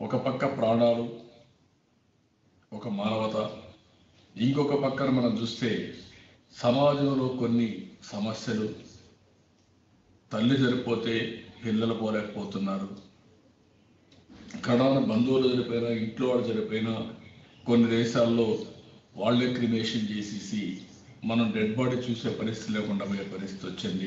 ఒక పక్క ప్రాణాలు ఒక మానవత ఇంకొక పక్కన మనం చూస్తే సమాజంలో కొన్ని సమస్యలు తల్లి చనిపోతే పిల్లలు పోలేకపోతున్నారు కడాన బంధువులు చనిపోయినా ఇంట్లో వాళ్ళు చనిపోయినా కొన్ని దేశాల్లో వాళ్ళే క్రిమేషన్ చేసేసి మనం డెడ్ బాడీ చూసే పరిస్థితి లేకుండా పోయే పరిస్థితి వచ్చింది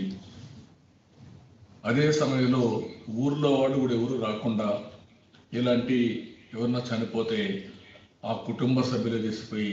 అదే సమయంలో ఊర్లో వాళ్ళు కూడా ఎవరు రాకుండా ఇలాంటి ఎవరన్నా చనిపోతే ఆ కుటుంబ సభ్యులు తీసిపోయి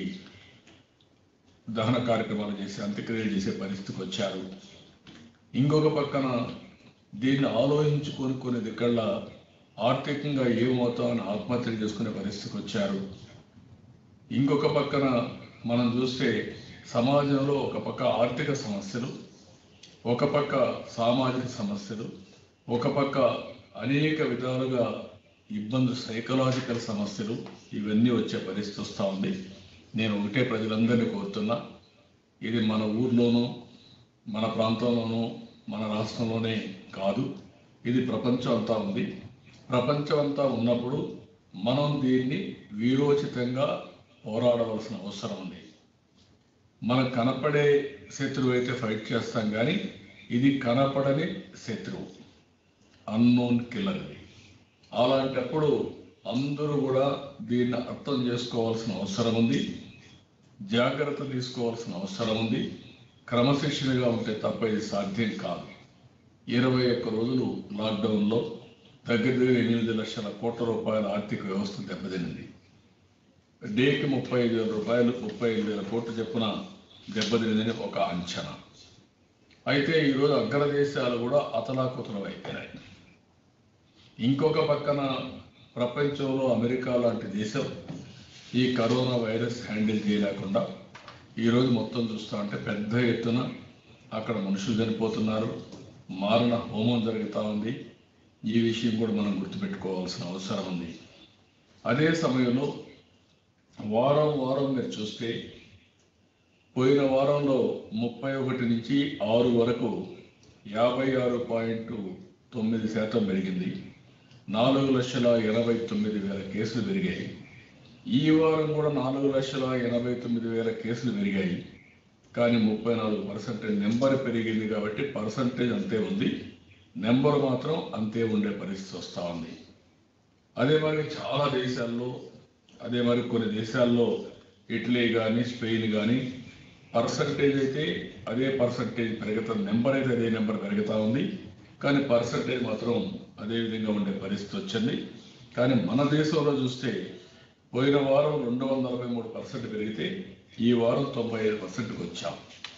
దహన కార్యక్రమాలు చేసి అంత్యక్రియలు చేసే పరిస్థితికి వచ్చారు ఇంకొక పక్కన దీన్ని ఆలోచించుకొని కొన్ని దిక్కళ్ళ ఆర్థికంగా ఏమవుతామని ఆత్మహత్యలు చేసుకునే పరిస్థితికి వచ్చారు ఇంకొక పక్కన మనం చూస్తే సమాజంలో ఒక పక్క ఆర్థిక సమస్యలు ఒక పక్క సామాజిక సమస్యలు ఒక పక్క అనేక విధాలుగా ఇబ్బందులు సైకలాజికల్ సమస్యలు ఇవన్నీ వచ్చే పరిస్థితి వస్తూ ఉంది నేను ఒకటే ప్రజలందరినీ కోరుతున్నా ఇది మన ఊర్లోనూ మన ప్రాంతంలోనూ మన రాష్ట్రంలోనే కాదు ఇది ప్రపంచం అంతా ఉంది ప్రపంచం అంతా ఉన్నప్పుడు మనం దీన్ని వీరోచితంగా పోరాడవలసిన అవసరం ఉంది మనకు కనపడే శత్రువు అయితే ఫైట్ చేస్తాం కానీ ఇది కనపడని శత్రువు అన్నోన్ కిల్లర్ ఇది అలాంటప్పుడు అందరూ కూడా దీన్ని అర్థం చేసుకోవాల్సిన అవసరం ఉంది జాగ్రత్త తీసుకోవాల్సిన అవసరం ఉంది క్రమశిక్షణగా ఉంటే తప్ప ఇది సాధ్యం కాదు ఇరవై ఒక్క రోజులు లాక్డౌన్లో దగ్గర దగ్గర ఎనిమిది లక్షల కోట్ల రూపాయల ఆర్థిక వ్యవస్థ దెబ్బతినింది డేకి ముప్పై ఐదు వేల రూపాయలు ముప్పై ఐదు వేల కోట్లు చెప్పున దెబ్బతినిందని ఒక అంచనా అయితే ఈరోజు అగ్రదేశాలు కూడా అతలాకుతలం అయిపోయినాయి ఇంకొక పక్కన ప్రపంచంలో అమెరికా లాంటి దేశం ఈ కరోనా వైరస్ హ్యాండిల్ చేయలేకుండా ఈరోజు మొత్తం చూస్తా అంటే పెద్ద ఎత్తున అక్కడ మనుషులు చనిపోతున్నారు మారణ హోమం జరుగుతూ ఉంది ఈ విషయం కూడా మనం గుర్తుపెట్టుకోవాల్సిన అవసరం ఉంది అదే సమయంలో వారం వారం మీరు చూస్తే పోయిన వారంలో ముప్పై ఒకటి నుంచి ఆరు వరకు యాభై ఆరు పాయింట్ తొమ్మిది శాతం పెరిగింది నాలుగు లక్షల ఎనభై తొమ్మిది వేల కేసులు పెరిగాయి ఈ వారం కూడా నాలుగు లక్షల ఎనభై తొమ్మిది వేల కేసులు పెరిగాయి కానీ ముప్పై నాలుగు పర్సెంటేజ్ నెంబర్ పెరిగింది కాబట్టి పర్సంటేజ్ అంతే ఉంది నెంబర్ మాత్రం అంతే ఉండే పరిస్థితి వస్తూ ఉంది అదే మరి చాలా దేశాల్లో అదే మరి కొన్ని దేశాల్లో ఇటలీ కానీ స్పెయిన్ కానీ పర్సంటేజ్ అయితే అదే పర్సంటేజ్ పెరుగుతుంది నెంబర్ అయితే అదే నెంబర్ పెరుగుతూ ఉంది కానీ పర్సంటేజ్ మాత్రం అదే విధంగా ఉండే పరిస్థితి వచ్చింది కానీ మన దేశంలో చూస్తే పోయిన వారం రెండు వందల నలభై మూడు పర్సెంట్ పెరిగితే ఈ వారం తొంభై ఐదు పర్సెంట్కి వచ్చాం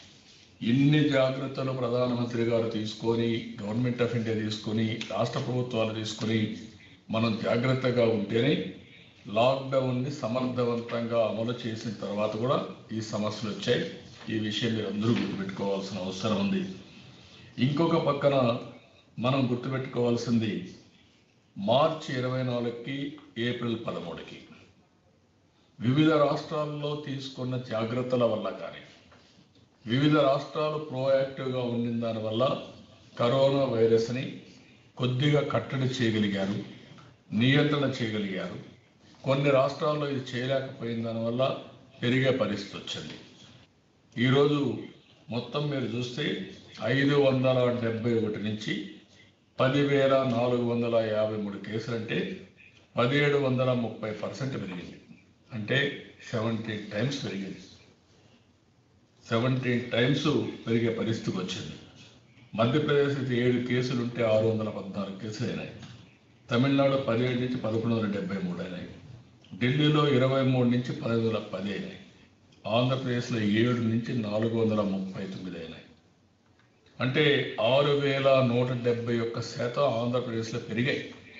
ఇన్ని జాగ్రత్తలు ప్రధానమంత్రి గారు తీసుకొని గవర్నమెంట్ ఆఫ్ ఇండియా తీసుకొని రాష్ట్ర ప్రభుత్వాలు తీసుకొని మనం జాగ్రత్తగా ఉంటేనే లాక్డౌన్ని సమర్థవంతంగా అమలు చేసిన తర్వాత కూడా ఈ సమస్యలు వచ్చాయి ఈ విషయం మీరు అందరూ గుర్తుపెట్టుకోవాల్సిన అవసరం ఉంది ఇంకొక పక్కన మనం గుర్తుపెట్టుకోవాల్సింది మార్చి ఇరవై నాలుగుకి ఏప్రిల్ పదమూడుకి వివిధ రాష్ట్రాల్లో తీసుకున్న జాగ్రత్తల వల్ల కానీ వివిధ రాష్ట్రాలు ప్రోయాక్టివ్గా ఉండిన దానివల్ల కరోనా వైరస్ని కొద్దిగా కట్టడి చేయగలిగారు నియంత్రణ చేయగలిగారు కొన్ని రాష్ట్రాల్లో ఇది చేయలేకపోయిన దానివల్ల పెరిగే పరిస్థితి వచ్చింది ఈరోజు మొత్తం మీరు చూస్తే ఐదు వందల డెబ్బై ఒకటి నుంచి పదివేల నాలుగు వందల యాభై మూడు కేసులు అంటే పదిహేడు వందల ముప్పై పర్సెంట్ పెరిగింది అంటే సెవెంటీన్ టైమ్స్ పెరిగింది సెవెంటీన్ టైమ్స్ పెరిగే పరిస్థితికి వచ్చింది మధ్యప్రదేశ్ అయితే ఏడు కేసులు ఉంటే ఆరు వందల పద్నాలుగు కేసులు అయినాయి తమిళనాడు పదిహేడు నుంచి పదకొండు వందల డెబ్బై మూడు అయినాయి ఢిల్లీలో ఇరవై మూడు నుంచి పదహైదు వందల పది అయినాయి ఆంధ్రప్రదేశ్లో ఏడు నుంచి నాలుగు వందల ముప్పై తొమ్మిది అయినాయి అంటే ఆరు వేల నూట డెబ్బై ఒక్క శాతం ఆంధ్రప్రదేశ్లో పెరిగాయి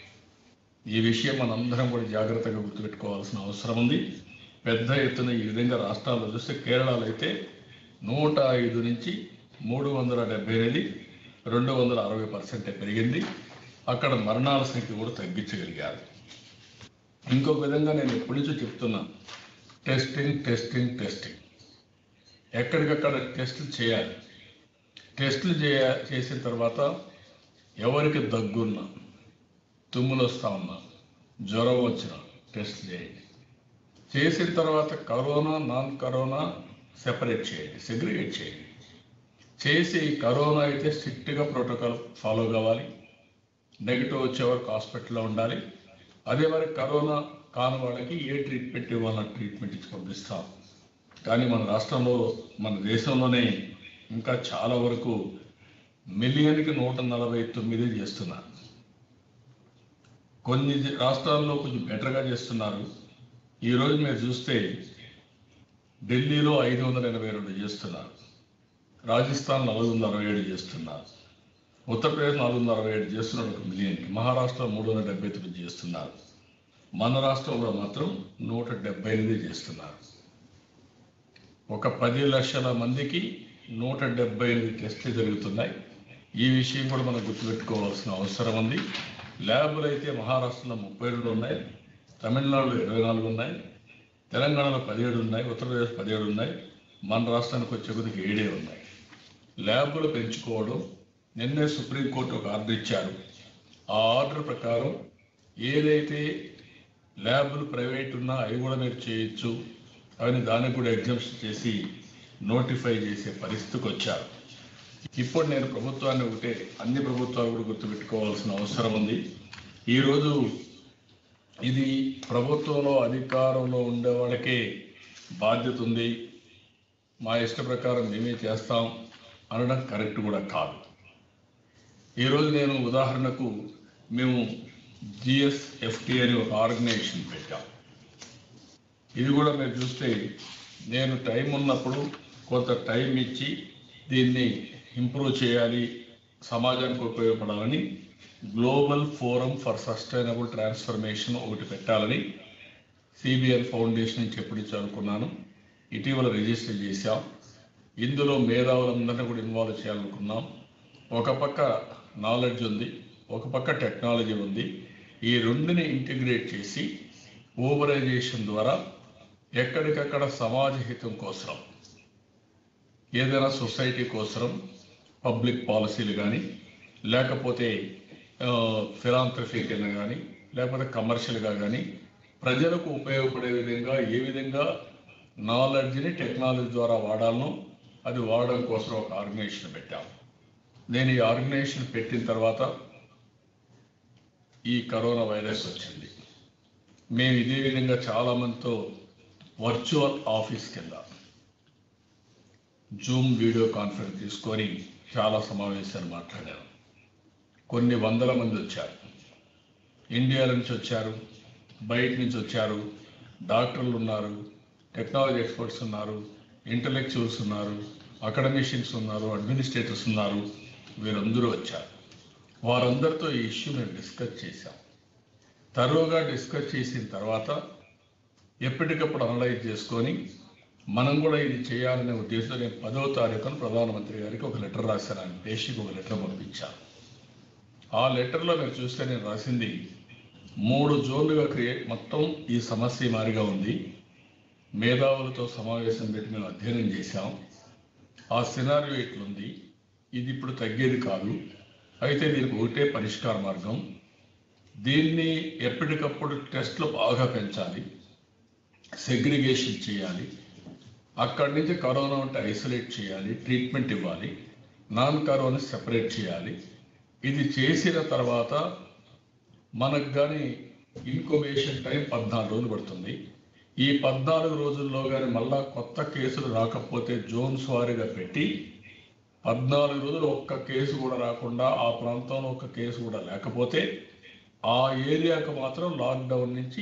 ఈ విషయం మనందరం కూడా జాగ్రత్తగా గుర్తుపెట్టుకోవాల్సిన అవసరం ఉంది పెద్ద ఎత్తున ఈ విధంగా రాష్ట్రాల్లో చూస్తే కేరళలో అయితే నూట ఐదు నుంచి మూడు వందల డెబ్బై ఎనిమిది రెండు వందల అరవై పర్సెంటే పెరిగింది అక్కడ మరణాల సంఖ్య కూడా తగ్గించగలిగారు ఇంకొక విధంగా నేను ఎప్పటి నుంచో చెప్తున్నా టెస్టింగ్ టెస్టింగ్ టెస్టింగ్ ఎక్కడికక్కడ టెస్టులు చేయాలి టెస్టులు చేయ చేసిన తర్వాత ఎవరికి దగ్గున్నా తుమ్ములు వస్తూ ఉన్నా జ్వరం వచ్చిన టెస్ట్ చేయండి చేసిన తర్వాత కరోనా నాన్ కరోనా సెపరేట్ చేయండి సెగ్రిగేట్ చేయండి చేసి కరోనా అయితే స్ట్రిక్ట్గా ప్రోటోకాల్ ఫాలో కావాలి నెగిటివ్ వచ్చే వరకు హాస్పిటల్లో ఉండాలి అదే మరి కరోనా కాని వాళ్ళకి ఏ ట్రీట్మెంట్ ఇవ్వాలన్న ట్రీట్మెంట్ ఇచ్చి పంపిస్తాం కానీ మన రాష్ట్రంలో మన దేశంలోనే ఇంకా చాలా వరకు మిలియన్కి నూట నలభై తొమ్మిది చేస్తున్నారు కొన్ని జ- రాష్ట్రాల్లో కొంచెం బెటర్గా చేస్తున్నారు ఈరోజు మీరు చూస్తే ఢిల్లీలో ఐదు వందల ఎనభై రెండు చేస్తున్నారు రాజస్థాన్ నాలుగు వందల అరవై ఏడు చేస్తున్నారు ఉత్తరప్రదేశ్ నాలుగు వందల అరవై ఏడు చేస్తున్నారు ఒక మిలియన్కి మహారాష్ట్ర మూడు వందల డెబ్బై తొమ్మిది చేస్తున్నారు మన రాష్ట్రంలో మాత్రం నూట డెబ్బై ఎనిమిది చేస్తున్నారు ఒక పది లక్షల మందికి నూట డెబ్బై ఎనిమిది టెస్టులు జరుగుతున్నాయి ఈ విషయం కూడా మనం గుర్తుపెట్టుకోవాల్సిన అవసరం ఉంది ల్యాబులు అయితే మహారాష్ట్రలో ముప్పై రెండు ఉన్నాయి తమిళనాడులో ఇరవై నాలుగు ఉన్నాయి తెలంగాణలో పదిహేడు ఉన్నాయి ఉత్తరప్రదేశ్ పదిహేడు ఉన్నాయి మన రాష్ట్రానికి వచ్చే కొద్దికి ఏడే ఉన్నాయి ల్యాబులు పెంచుకోవడం నిన్నే సుప్రీంకోర్టు ఒక ఆర్డర్ ఇచ్చారు ఆ ఆర్డర్ ప్రకారం ఏదైతే ల్యాబులు ప్రైవేట్ ఉన్నా అవి కూడా మీరు చేయొచ్చు అని దానికి కూడా ఎగ్జామ్షన్ చేసి నోటిఫై చేసే పరిస్థితికి వచ్చారు ఇప్పుడు నేను ప్రభుత్వాన్ని ఒకటే అన్ని ప్రభుత్వాలు కూడా గుర్తుపెట్టుకోవాల్సిన అవసరం ఉంది ఈరోజు ఇది ప్రభుత్వంలో అధికారంలో ఉండే వాళ్ళకే బాధ్యత ఉంది మా ఇష్ట ప్రకారం మేమే చేస్తాం అనడం కరెక్ట్ కూడా కాదు ఈరోజు నేను ఉదాహరణకు మేము జిఎస్ఎఫ్టి అని ఒక ఆర్గనైజేషన్ పెట్టాం ఇది కూడా మీరు చూస్తే నేను టైం ఉన్నప్పుడు కొంత టైం ఇచ్చి దీన్ని ఇంప్రూవ్ చేయాలి సమాజానికి ఉపయోగపడాలని global forum for sustainable transformation ఒకటి పెట్టాలని సిబిఎన్ ఫౌండేషన్ నుంచి ఎప్పుడు చదువుకున్నాను ఇటీవల రిజిస్టర్ చేశాం ఇందులో మేధావులందరినీ కూడా ఇన్వాల్వ్ చేయాలనుకున్నాం ఒక పక్క నాలెడ్జ్ ఉంది ఒక పక్క టెక్నాలజీ ఉంది ఈ రెండుని ఇంటిగ్రేట్ చేసి ఓవరైజేషన్ ద్వారా ఎక్కడికక్కడ సమాజ హితం కోసం ఏదైనా సొసైటీ కోసం పబ్లిక్ పాలసీలు కానీ లేకపోతే ఫిలాంథ్రఫీ కింద కానీ లేకపోతే కమర్షియల్గా కానీ ప్రజలకు ఉపయోగపడే విధంగా ఏ విధంగా నాలెడ్జ్ని టెక్నాలజీ ద్వారా వాడాలనో అది వాడడం కోసం ఒక ఆర్గనైజేషన్ పెట్టాం నేను ఈ ఆర్గనైజేషన్ పెట్టిన తర్వాత ఈ కరోనా వైరస్ వచ్చింది మేము ఇదే విధంగా చాలామందితో వర్చువల్ ఆఫీస్ కింద జూమ్ వీడియో కాన్ఫరెన్స్ తీసుకొని చాలా సమావేశాలు మాట్లాడాను కొన్ని వందల మంది వచ్చారు ఇండియా నుంచి వచ్చారు బయట నుంచి వచ్చారు డాక్టర్లు ఉన్నారు టెక్నాలజీ ఎక్స్పర్ట్స్ ఉన్నారు ఇంటలెక్చువల్స్ ఉన్నారు అకాడమిషియన్స్ ఉన్నారు అడ్మినిస్ట్రేటర్స్ ఉన్నారు వీరందరూ వచ్చారు వారందరితో ఈ ఇష్యూ మేము డిస్కస్ చేశాం తరువుగా డిస్కస్ చేసిన తర్వాత ఎప్పటికప్పుడు అనలైజ్ చేసుకొని మనం కూడా ఇది చేయాలనే ఉద్దేశంతో నేను పదో తారీఖున ప్రధానమంత్రి గారికి ఒక లెటర్ రాశాను ఆయన పేషికి ఒక లెటర్ పంపించాను ఆ లెటర్లో మీరు చూస్తే నేను రాసింది మూడు జోన్లుగా క్రియేట్ మొత్తం ఈ సమస్య మారిగా ఉంది మేధావులతో సమావేశం పెట్టి మేము అధ్యయనం చేశాం ఆ సినారియో ఇట్లుంది ఇది ఇప్పుడు తగ్గేది కాదు అయితే దీనికి ఒకటే పరిష్కార మార్గం దీన్ని ఎప్పటికప్పుడు టెస్ట్లు బాగా పెంచాలి సెగ్రిగేషన్ చేయాలి అక్కడి నుంచి కరోనా ఉంటే ఐసోలేట్ చేయాలి ట్రీట్మెంట్ ఇవ్వాలి నాన్ కరోనా సెపరేట్ చేయాలి ఇది చేసిన తర్వాత మనకు కానీ ఇన్క్యుబేషన్ టైం పద్నాలుగు రోజులు పడుతుంది ఈ పద్నాలుగు రోజుల్లో కానీ మళ్ళా కొత్త కేసులు రాకపోతే జోన్స్ వారీగా పెట్టి పద్నాలుగు రోజులు ఒక్క కేసు కూడా రాకుండా ఆ ప్రాంతంలో ఒక్క కేసు కూడా లేకపోతే ఆ ఏరియాకు మాత్రం లాక్డౌన్ నుంచి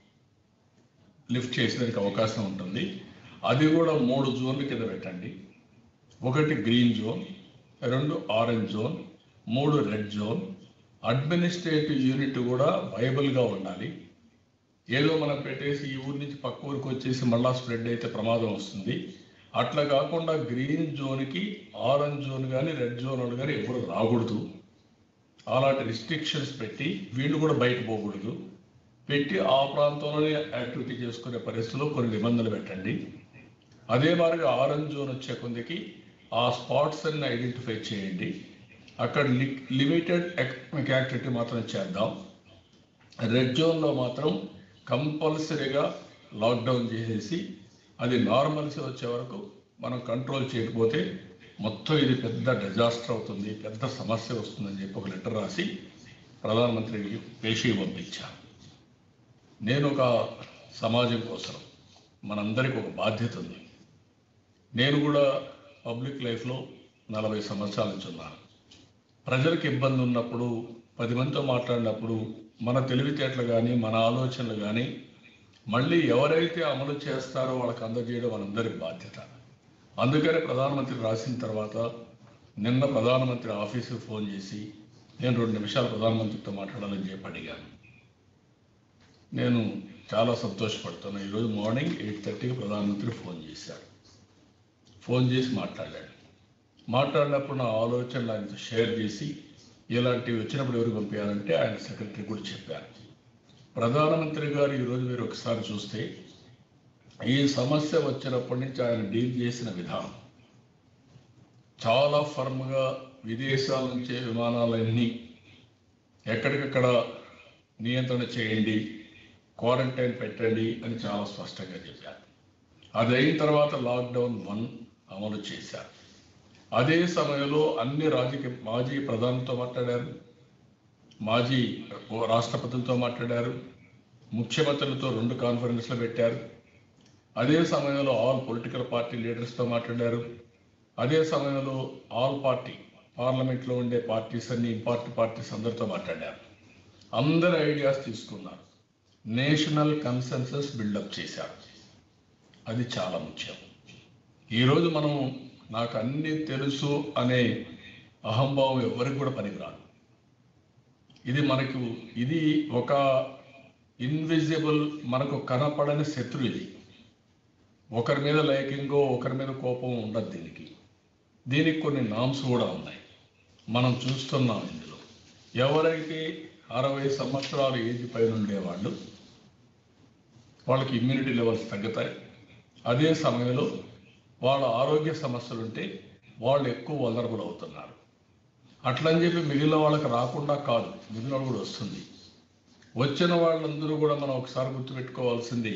లిఫ్ట్ చేసేదానికి అవకాశం ఉంటుంది అది కూడా మూడు జోన్ల కింద పెట్టండి ఒకటి గ్రీన్ జోన్ రెండు ఆరెంజ్ జోన్ మూడు రెడ్ జోన్ అడ్మినిస్ట్రేటివ్ యూనిట్ కూడా వైబుల్గా ఉండాలి ఏదో మనం పెట్టేసి ఈ ఊరి నుంచి పక్క ఊరికి వచ్చేసి మళ్ళా స్ప్రెడ్ అయితే ప్రమాదం వస్తుంది అట్లా కాకుండా గ్రీన్ జోన్కి ఆరెంజ్ జోన్ కానీ రెడ్ జోన్ వాళ్ళు కానీ ఎప్పుడు రాకూడదు అలాంటి రిస్ట్రిక్షన్స్ పెట్టి వీళ్ళు కూడా బయట పోకూడదు పెట్టి ఆ ప్రాంతంలోనే యాక్టివిటీ చేసుకునే పరిస్థితిలో కొన్ని నిబంధనలు పెట్టండి అదే మాదిరిగా ఆరెంజ్ జోన్ వచ్చే కొందికి ఆ స్పాట్స్ అన్ని ఐడెంటిఫై చేయండి అక్కడ లిమిటెడ్ ఎకనామిక్ యాక్టివిటీ మాత్రం చేద్దాం రెడ్ జోన్లో మాత్రం కంపల్సరీగా లాక్డౌన్ చేసేసి అది నార్మల్సీ వచ్చే వరకు మనం కంట్రోల్ చేయకపోతే మొత్తం ఇది పెద్ద డిజాస్టర్ అవుతుంది పెద్ద సమస్య వస్తుందని చెప్పి ఒక లెటర్ రాసి ప్రధానమంత్రికి పేషీ పంపించాను నేను ఒక సమాజం కోసం మనందరికీ ఒక బాధ్యత ఉంది నేను కూడా పబ్లిక్ లైఫ్లో నలభై సంవత్సరాల నుంచి ఉన్నాను ప్రజలకు ఇబ్బంది ఉన్నప్పుడు పది మందితో మాట్లాడినప్పుడు మన తెలివితేటలు కానీ మన ఆలోచనలు కానీ మళ్ళీ ఎవరైతే అమలు చేస్తారో వాళ్ళకి అందజేయడం మనందరి బాధ్యత అందుకని ప్రధానమంత్రి రాసిన తర్వాత నిన్న ప్రధానమంత్రి ఆఫీసుకు ఫోన్ చేసి నేను రెండు నిమిషాలు ప్రధానమంత్రితో మాట్లాడాలని చెప్పి అడిగాను నేను చాలా సంతోషపడుతున్నాను ఈరోజు మార్నింగ్ ఎయిట్ థర్టీకి ప్రధానమంత్రి ఫోన్ చేశారు ఫోన్ చేసి మాట్లాడాడు మాట్లాడినప్పుడు నా ఆలోచనలు ఆయనతో షేర్ చేసి ఇలాంటివి వచ్చినప్పుడు ఎవరు పంపించాలంటే ఆయన సెక్రటరీ కూడా చెప్పారు ప్రధానమంత్రి గారు ఈరోజు మీరు ఒకసారి చూస్తే ఈ సమస్య వచ్చినప్పటి నుంచి ఆయన డీల్ చేసిన విధానం చాలా ఫర్మ్గా విదేశాల నుంచే విమానాలన్నీ ఎక్కడికక్కడ నియంత్రణ చేయండి క్వారంటైన్ పెట్టండి అని చాలా స్పష్టంగా చెప్పారు అది అయిన తర్వాత లాక్డౌన్ వన్ అమలు చేశారు అదే సమయంలో అన్ని రాజకీయ మాజీ ప్రధానితో మాట్లాడారు మాజీ రాష్ట్రపతులతో మాట్లాడారు ముఖ్యమంత్రులతో రెండు కాన్ఫరెన్స్లు పెట్టారు అదే సమయంలో ఆల్ పొలిటికల్ పార్టీ లీడర్స్తో మాట్లాడారు అదే సమయంలో ఆల్ పార్టీ పార్లమెంట్లో ఉండే పార్టీస్ అన్ని ఇంపార్టెంట్ పార్టీస్ అందరితో మాట్లాడారు అందరి ఐడియాస్ తీసుకున్నారు నేషనల్ కన్సెన్సస్ బిల్డప్ చేశారు అది చాలా ముఖ్యం ఈరోజు మనం నాకు అన్ని తెలుసు అనే అహంభావం ఎవరికి కూడా పనికిరాదు ఇది మనకు ఇది ఒక ఇన్విజిబుల్ మనకు కనపడని శత్రు ఇది ఒకరి మీద లైకింగో ఒకరి మీద కోపం ఉండదు దీనికి దీనికి కొన్ని నామ్స్ కూడా ఉన్నాయి మనం చూస్తున్నాం ఇందులో ఎవరైతే అరవై సంవత్సరాల ఏజ్ పైన ఉండేవాళ్ళు వాళ్ళకి ఇమ్యూనిటీ లెవెల్స్ తగ్గుతాయి అదే సమయంలో వాళ్ళ ఆరోగ్య సమస్యలు ఉంటే వాళ్ళు ఎక్కువ వలరబుల్ అవుతున్నారు అట్లని చెప్పి మిగిలిన వాళ్ళకి రాకుండా కాదు మిగిలిన వాళ్ళు కూడా వస్తుంది వచ్చిన వాళ్ళందరూ కూడా మనం ఒకసారి గుర్తుపెట్టుకోవాల్సింది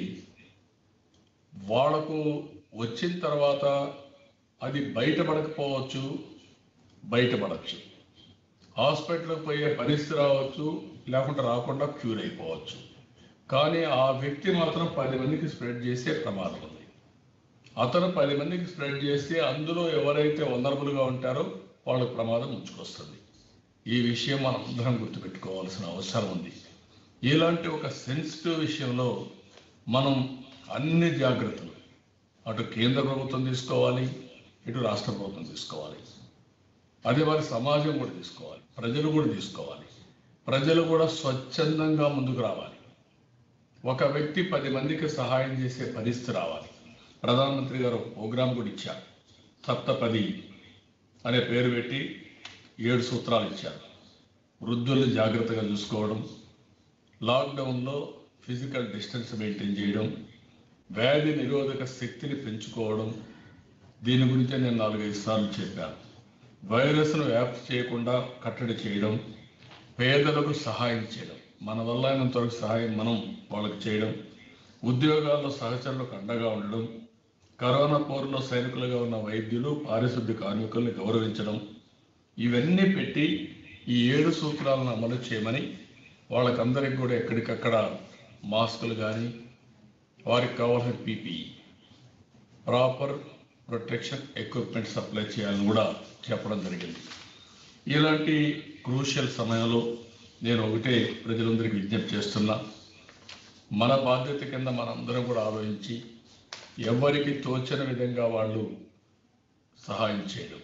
వాళ్ళకు వచ్చిన తర్వాత అది బయటపడకపోవచ్చు బయటపడచ్చు హాస్పిటల్కి పోయే పరిస్థితి రావచ్చు లేకుంటే రాకుండా క్యూర్ అయిపోవచ్చు కానీ ఆ వ్యక్తి మాత్రం పది మందికి స్ప్రెడ్ చేసే ప్రమాదం ఉంది అతను పది మందికి స్ప్రెడ్ చేస్తే అందులో ఎవరైతే వనరబుల్గా ఉంటారో వాళ్ళకి ప్రమాదం ఉంచుకొస్తుంది ఈ విషయం మనం అందరం గుర్తుపెట్టుకోవాల్సిన అవసరం ఉంది ఇలాంటి ఒక సెన్సిటివ్ విషయంలో మనం అన్ని జాగ్రత్తలు అటు కేంద్ర ప్రభుత్వం తీసుకోవాలి ఇటు రాష్ట్ర ప్రభుత్వం తీసుకోవాలి అదే వారి సమాజం కూడా తీసుకోవాలి ప్రజలు కూడా తీసుకోవాలి ప్రజలు కూడా స్వచ్ఛందంగా ముందుకు రావాలి ఒక వ్యక్తి పది మందికి సహాయం చేసే పరిస్థితి రావాలి ప్రధానమంత్రి గారు ఒక ప్రోగ్రాం కూడా ఇచ్చారు సప్తపది అనే పేరు పెట్టి ఏడు సూత్రాలు ఇచ్చారు వృద్ధుల్ని జాగ్రత్తగా చూసుకోవడం లాక్డౌన్లో ఫిజికల్ డిస్టెన్స్ మెయింటైన్ చేయడం వ్యాధి నిరోధక శక్తిని పెంచుకోవడం దీని గురించే నేను నాలుగైదు సార్లు చెప్పాను వైరస్ను వ్యాప్తి చేయకుండా కట్టడి చేయడం పేదలకు సహాయం చేయడం మన వల్ల అయినంత వరకు సహాయం మనం వాళ్ళకి చేయడం ఉద్యోగాల్లో సహచరులకు అండగా ఉండడం కరోనా పోరులో సైనికులుగా ఉన్న వైద్యులు పారిశుద్ధ్య కార్మికుల్ని గౌరవించడం ఇవన్నీ పెట్టి ఈ ఏడు సూత్రాలను అమలు చేయమని వాళ్ళకందరికి కూడా ఎక్కడికక్కడ మాస్కులు కానీ వారికి కావాల్సిన PPE proper protection equipment supply చేయాలని కూడా చెప్పడం జరిగింది ఇలాంటి క్రూషియల్ సమయంలో నేను ఒకటే ప్రజలందరికీ విజ్ఞప్తి చేస్తున్నా మన బాధ్యత కింద మనందరం కూడా ఆలోచించి ఎవరికి తోచిన విధంగా వాళ్ళు సహాయం చేయడం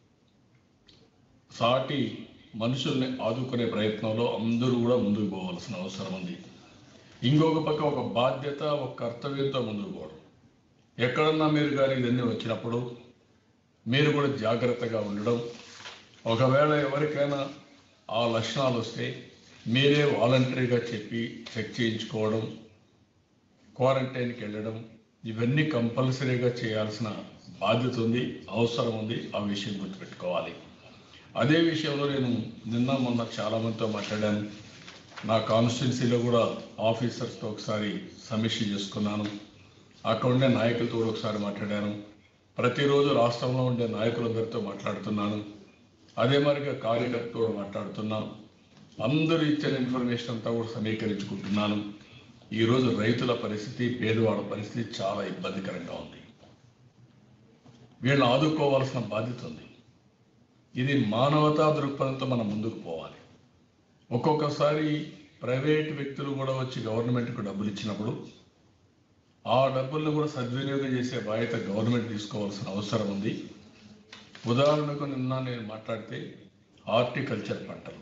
సాటి మనుషుల్ని ఆదుకునే ప్రయత్నంలో అందరూ కూడా ముందుకు పోవాల్సిన అవసరం ఉంది ఇంకొక పక్క ఒక బాధ్యత ఒక కర్తవ్యంతో ముందుకు పోవడం ఎక్కడన్నా మీరు కానీ ఇవన్నీ వచ్చినప్పుడు మీరు కూడా జాగ్రత్తగా ఉండడం ఒకవేళ ఎవరికైనా ఆ లక్షణాలు వస్తే మీరే వాలంటరీగా చెప్పి చెక్ చేయించుకోవడం క్వారంటైన్కి వెళ్ళడం ఇవన్నీ కంపల్సరీగా చేయాల్సిన బాధ్యత ఉంది అవసరం ఉంది ఆ విషయం గుర్తుపెట్టుకోవాలి అదే విషయంలో నేను నిన్న మొన్న చాలా మందితో మాట్లాడాను నా కాన్స్టిట్యున్సీలో కూడా ఆఫీసర్స్తో ఒకసారి సమీక్ష చేసుకున్నాను అక్కడ ఉండే నాయకులతో కూడా ఒకసారి మాట్లాడాను ప్రతిరోజు రాష్ట్రంలో ఉండే నాయకులందరితో మాట్లాడుతున్నాను అదే మరిగా కార్యకర్తతో కూడా మాట్లాడుతున్నాం అందరూ ఇచ్చిన ఇన్ఫర్మేషన్ అంతా కూడా సమీకరించుకుంటున్నాను ఈరోజు రైతుల పరిస్థితి పేదవాళ్ళ పరిస్థితి చాలా ఇబ్బందికరంగా ఉంది వీళ్ళని ఆదుకోవాల్సిన బాధ్యత ఉంది ఇది మానవతా దృక్పథంతో మనం ముందుకు పోవాలి ఒక్కొక్కసారి ప్రైవేట్ వ్యక్తులు కూడా వచ్చి గవర్నమెంట్కు డబ్బులు ఇచ్చినప్పుడు ఆ డబ్బులను కూడా సద్వినియోగం చేసే బాధ్యత గవర్నమెంట్ తీసుకోవాల్సిన అవసరం ఉంది ఉదాహరణకు నిన్న నేను మాట్లాడితే హార్టికల్చర్ పంటలు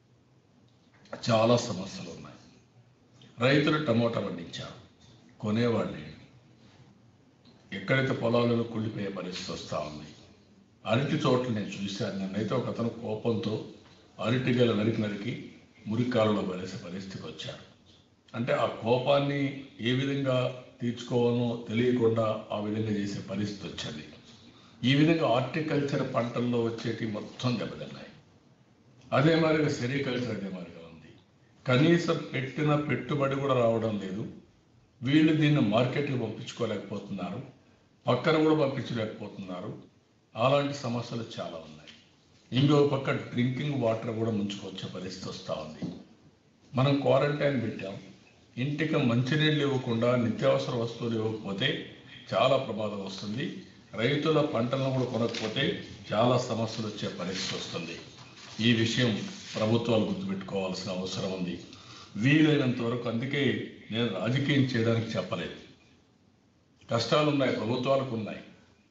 చాలా సమస్యలు ఉన్నాయి రైతులు టమోటా పండించారు కొనేవాళ్ళు లేరు. ఎక్కడైతే పొలాలలో కుళ్ళిపోయే పరిస్థితి వస్తూ ఉంది అరటి చోట్ల నేను చూశాను నన్నైతే ఒక అతను కోపంతో అరటి గల నరికి నరికి మురికాలలో పడేసే పరిస్థితికి వచ్చాడు అంటే ఆ కోపాన్ని ఏ విధంగా తీర్చుకోవాలో తెలియకుండా ఆ విధంగా చేసే పరిస్థితి వచ్చింది ఈ విధంగా హార్టికల్చర్ పంటల్లో వచ్చేటి మొత్తం దెబ్బతిన్నాయి అదే మాదిరిగా సెరికల్చర్ అదే మాదిరిగా ఉంది కనీసం పెట్టిన పెట్టుబడి కూడా రావడం లేదు వీళ్ళు దీన్ని మార్కెట్కి పంపించుకోలేకపోతున్నారు పక్కన కూడా పంపించలేకపోతున్నారు అలాంటి సమస్యలు చాలా ఉన్నాయి ఇంకో పక్క డ్రింకింగ్ వాటర్ కూడా ముంచుకొచ్చే పరిస్థితి వస్తూ ఉంది మనం క్వారంటైన్ పెట్టాం ఇంటికి మంచినీళ్ళు ఇవ్వకుండా నిత్యావసర వస్తువులు ఇవ్వకపోతే చాలా ప్రమాదం వస్తుంది రైతుల పంటలను కూడా కొనకపోతే చాలా సమస్యలు వచ్చే పరిస్థితి వస్తుంది ఈ విషయం ప్రభుత్వాలు గుర్తుపెట్టుకోవాల్సిన అవసరం ఉంది వీలైనంత వరకు అందుకే నేను రాజకీయం చేయడానికి చెప్పలేదు కష్టాలు ఉన్నాయి ప్రభుత్వాలకు ఉన్నాయి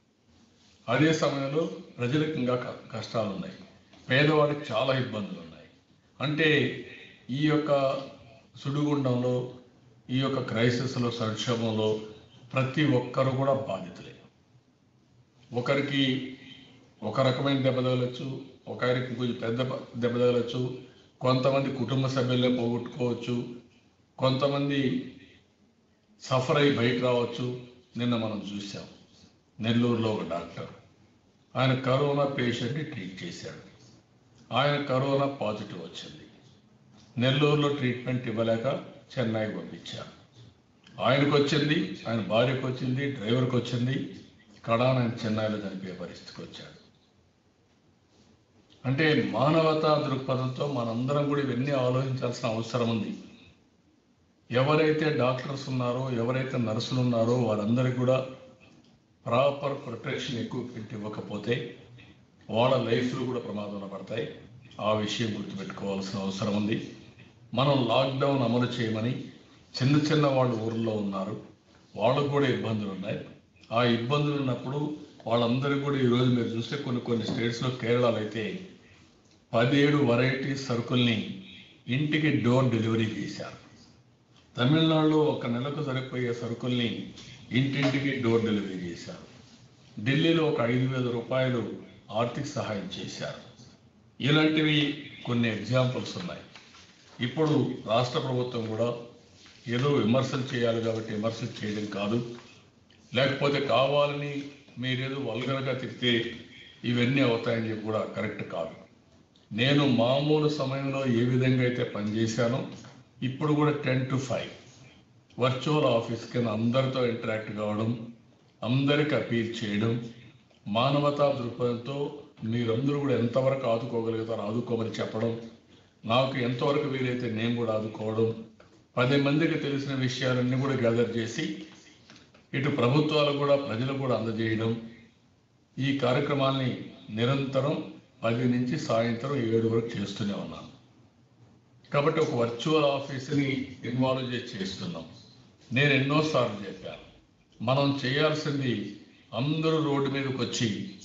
అదే సమయంలో ప్రజలకు ఇంకా క- కష్టాలు ఉన్నాయి పేదవాడికి చాలా ఇబ్బందులు ఉన్నాయి అంటే ఈ యొక్క సుడిగుండంలో ఈ యొక్క క్రైసిస్లో సంక్షోభంలో ప్రతి ఒక్కరు కూడా బాధితులే ఒకరికి ఒక రకమైన దెబ్బ తగలచ్చు ఒకరికి కొంచెం పెద్ద ప- దెబ్బ తగలచ్చు కొంతమంది కుటుంబ సభ్యులే పోగొట్టుకోవచ్చు కొంతమంది సఫర్ అయి బయట రావచ్చు నిన్న మనం చూసాం నెల్లూరులో ఒక డాక్టర్ ఆయన కరోనా పేషెంట్ని ట్రీట్ చేశాడు ఆయన కరోనా పాజిటివ్ వచ్చింది నెల్లూరులో ట్రీట్మెంట్ ఇవ్వలేక చెన్నై పంపించారు ఆయనకు వచ్చింది ఆయన భార్యకు వచ్చింది డ్రైవర్కి వచ్చింది కడాన ఆయన చెన్నైలో చనిపోయే పరిస్థితికి వచ్చాడు అంటే మానవతా దృక్పథంతో మనందరం కూడా ఇవన్నీ ఆలోచించాల్సిన అవసరం ఉంది ఎవరైతే డాక్టర్స్ ఉన్నారో ఎవరైతే నర్సులు ఉన్నారో వారందరికీ కూడా ప్రాపర్ ప్రొటెక్షన్ ఎక్విప్మెంట్ ఇవ్వకపోతే వాళ్ళ లైఫ్లు కూడా ప్రమాదంలో పడతాయి ఆ విషయం గుర్తుపెట్టుకోవాల్సిన అవసరం ఉంది మనం లాక్డౌన్ అమలు చేయమని చిన్న చిన్న వాళ్ళు ఊర్లో ఉన్నారు వాళ్ళకు కూడా ఇబ్బందులు ఉన్నాయి ఆ ఇబ్బందులు ఉన్నప్పుడు వాళ్ళందరికీ కూడా ఈరోజు మీరు చూస్తే కొన్ని కొన్ని స్టేట్స్లో కేరళలో అయితే పదిహేడు వెరైటీ సరుకుల్ని ఇంటికి డోర్ డెలివరీ చేశారు తమిళనాడులో ఒక నెలకు సరిపోయే సరుకుల్ని ఇంటింటికి డోర్ డెలివరీ చేశారు ఢిల్లీలో ఒక ఐదు వేల రూపాయలు ఆర్థిక సహాయం చేశారు ఇలాంటివి కొన్ని ఎగ్జాంపుల్స్ ఉన్నాయి ఇప్పుడు రాష్ట్ర ప్రభుత్వం కూడా ఏదో విమర్శలు చేయాలి కాబట్టి విమర్శలు చేయడం కాదు లేకపోతే కావాలని మీరేదో వల్గరగా తిప్పితే ఇవన్నీ అవుతాయని చెప్పి కూడా కరెక్ట్ కాదు నేను మామూలు సమయంలో ఏ విధంగా అయితే పనిచేశానో ఇప్పుడు కూడా ten to five virtual office కింద అందరితో ఇంటరాక్ట్ కావడం అందరికి అపీల్ చేయడం మానవతా దృక్పథంతో మీరందరూ కూడా ఎంతవరకు ఆదుకోగలుగుతారో ఆదుకోమని చెప్పడం నాకు ఎంతవరకు వీలైతే నేను కూడా ఆదుకోవడం పది మందికి తెలిసిన విషయాలన్నీ కూడా గ్యాదర్ చేసి ఇటు ప్రభుత్వాలు కూడా ప్రజలకు కూడా అందజేయడం ఈ కార్యక్రమాల్ని నిరంతరం పది నుంచి సాయంత్రం ఏడు వరకు చేస్తూనే ఉన్నాను కాబట్టి ఒక వర్చువల్ ఆఫీస్ని ఇన్వాల్వ్ చేసి చేస్తున్నాం నేను ఎన్నోసార్లు చెప్పాను మనం చేయాల్సింది అందరూ రోడ్డు మీదకి వచ్చి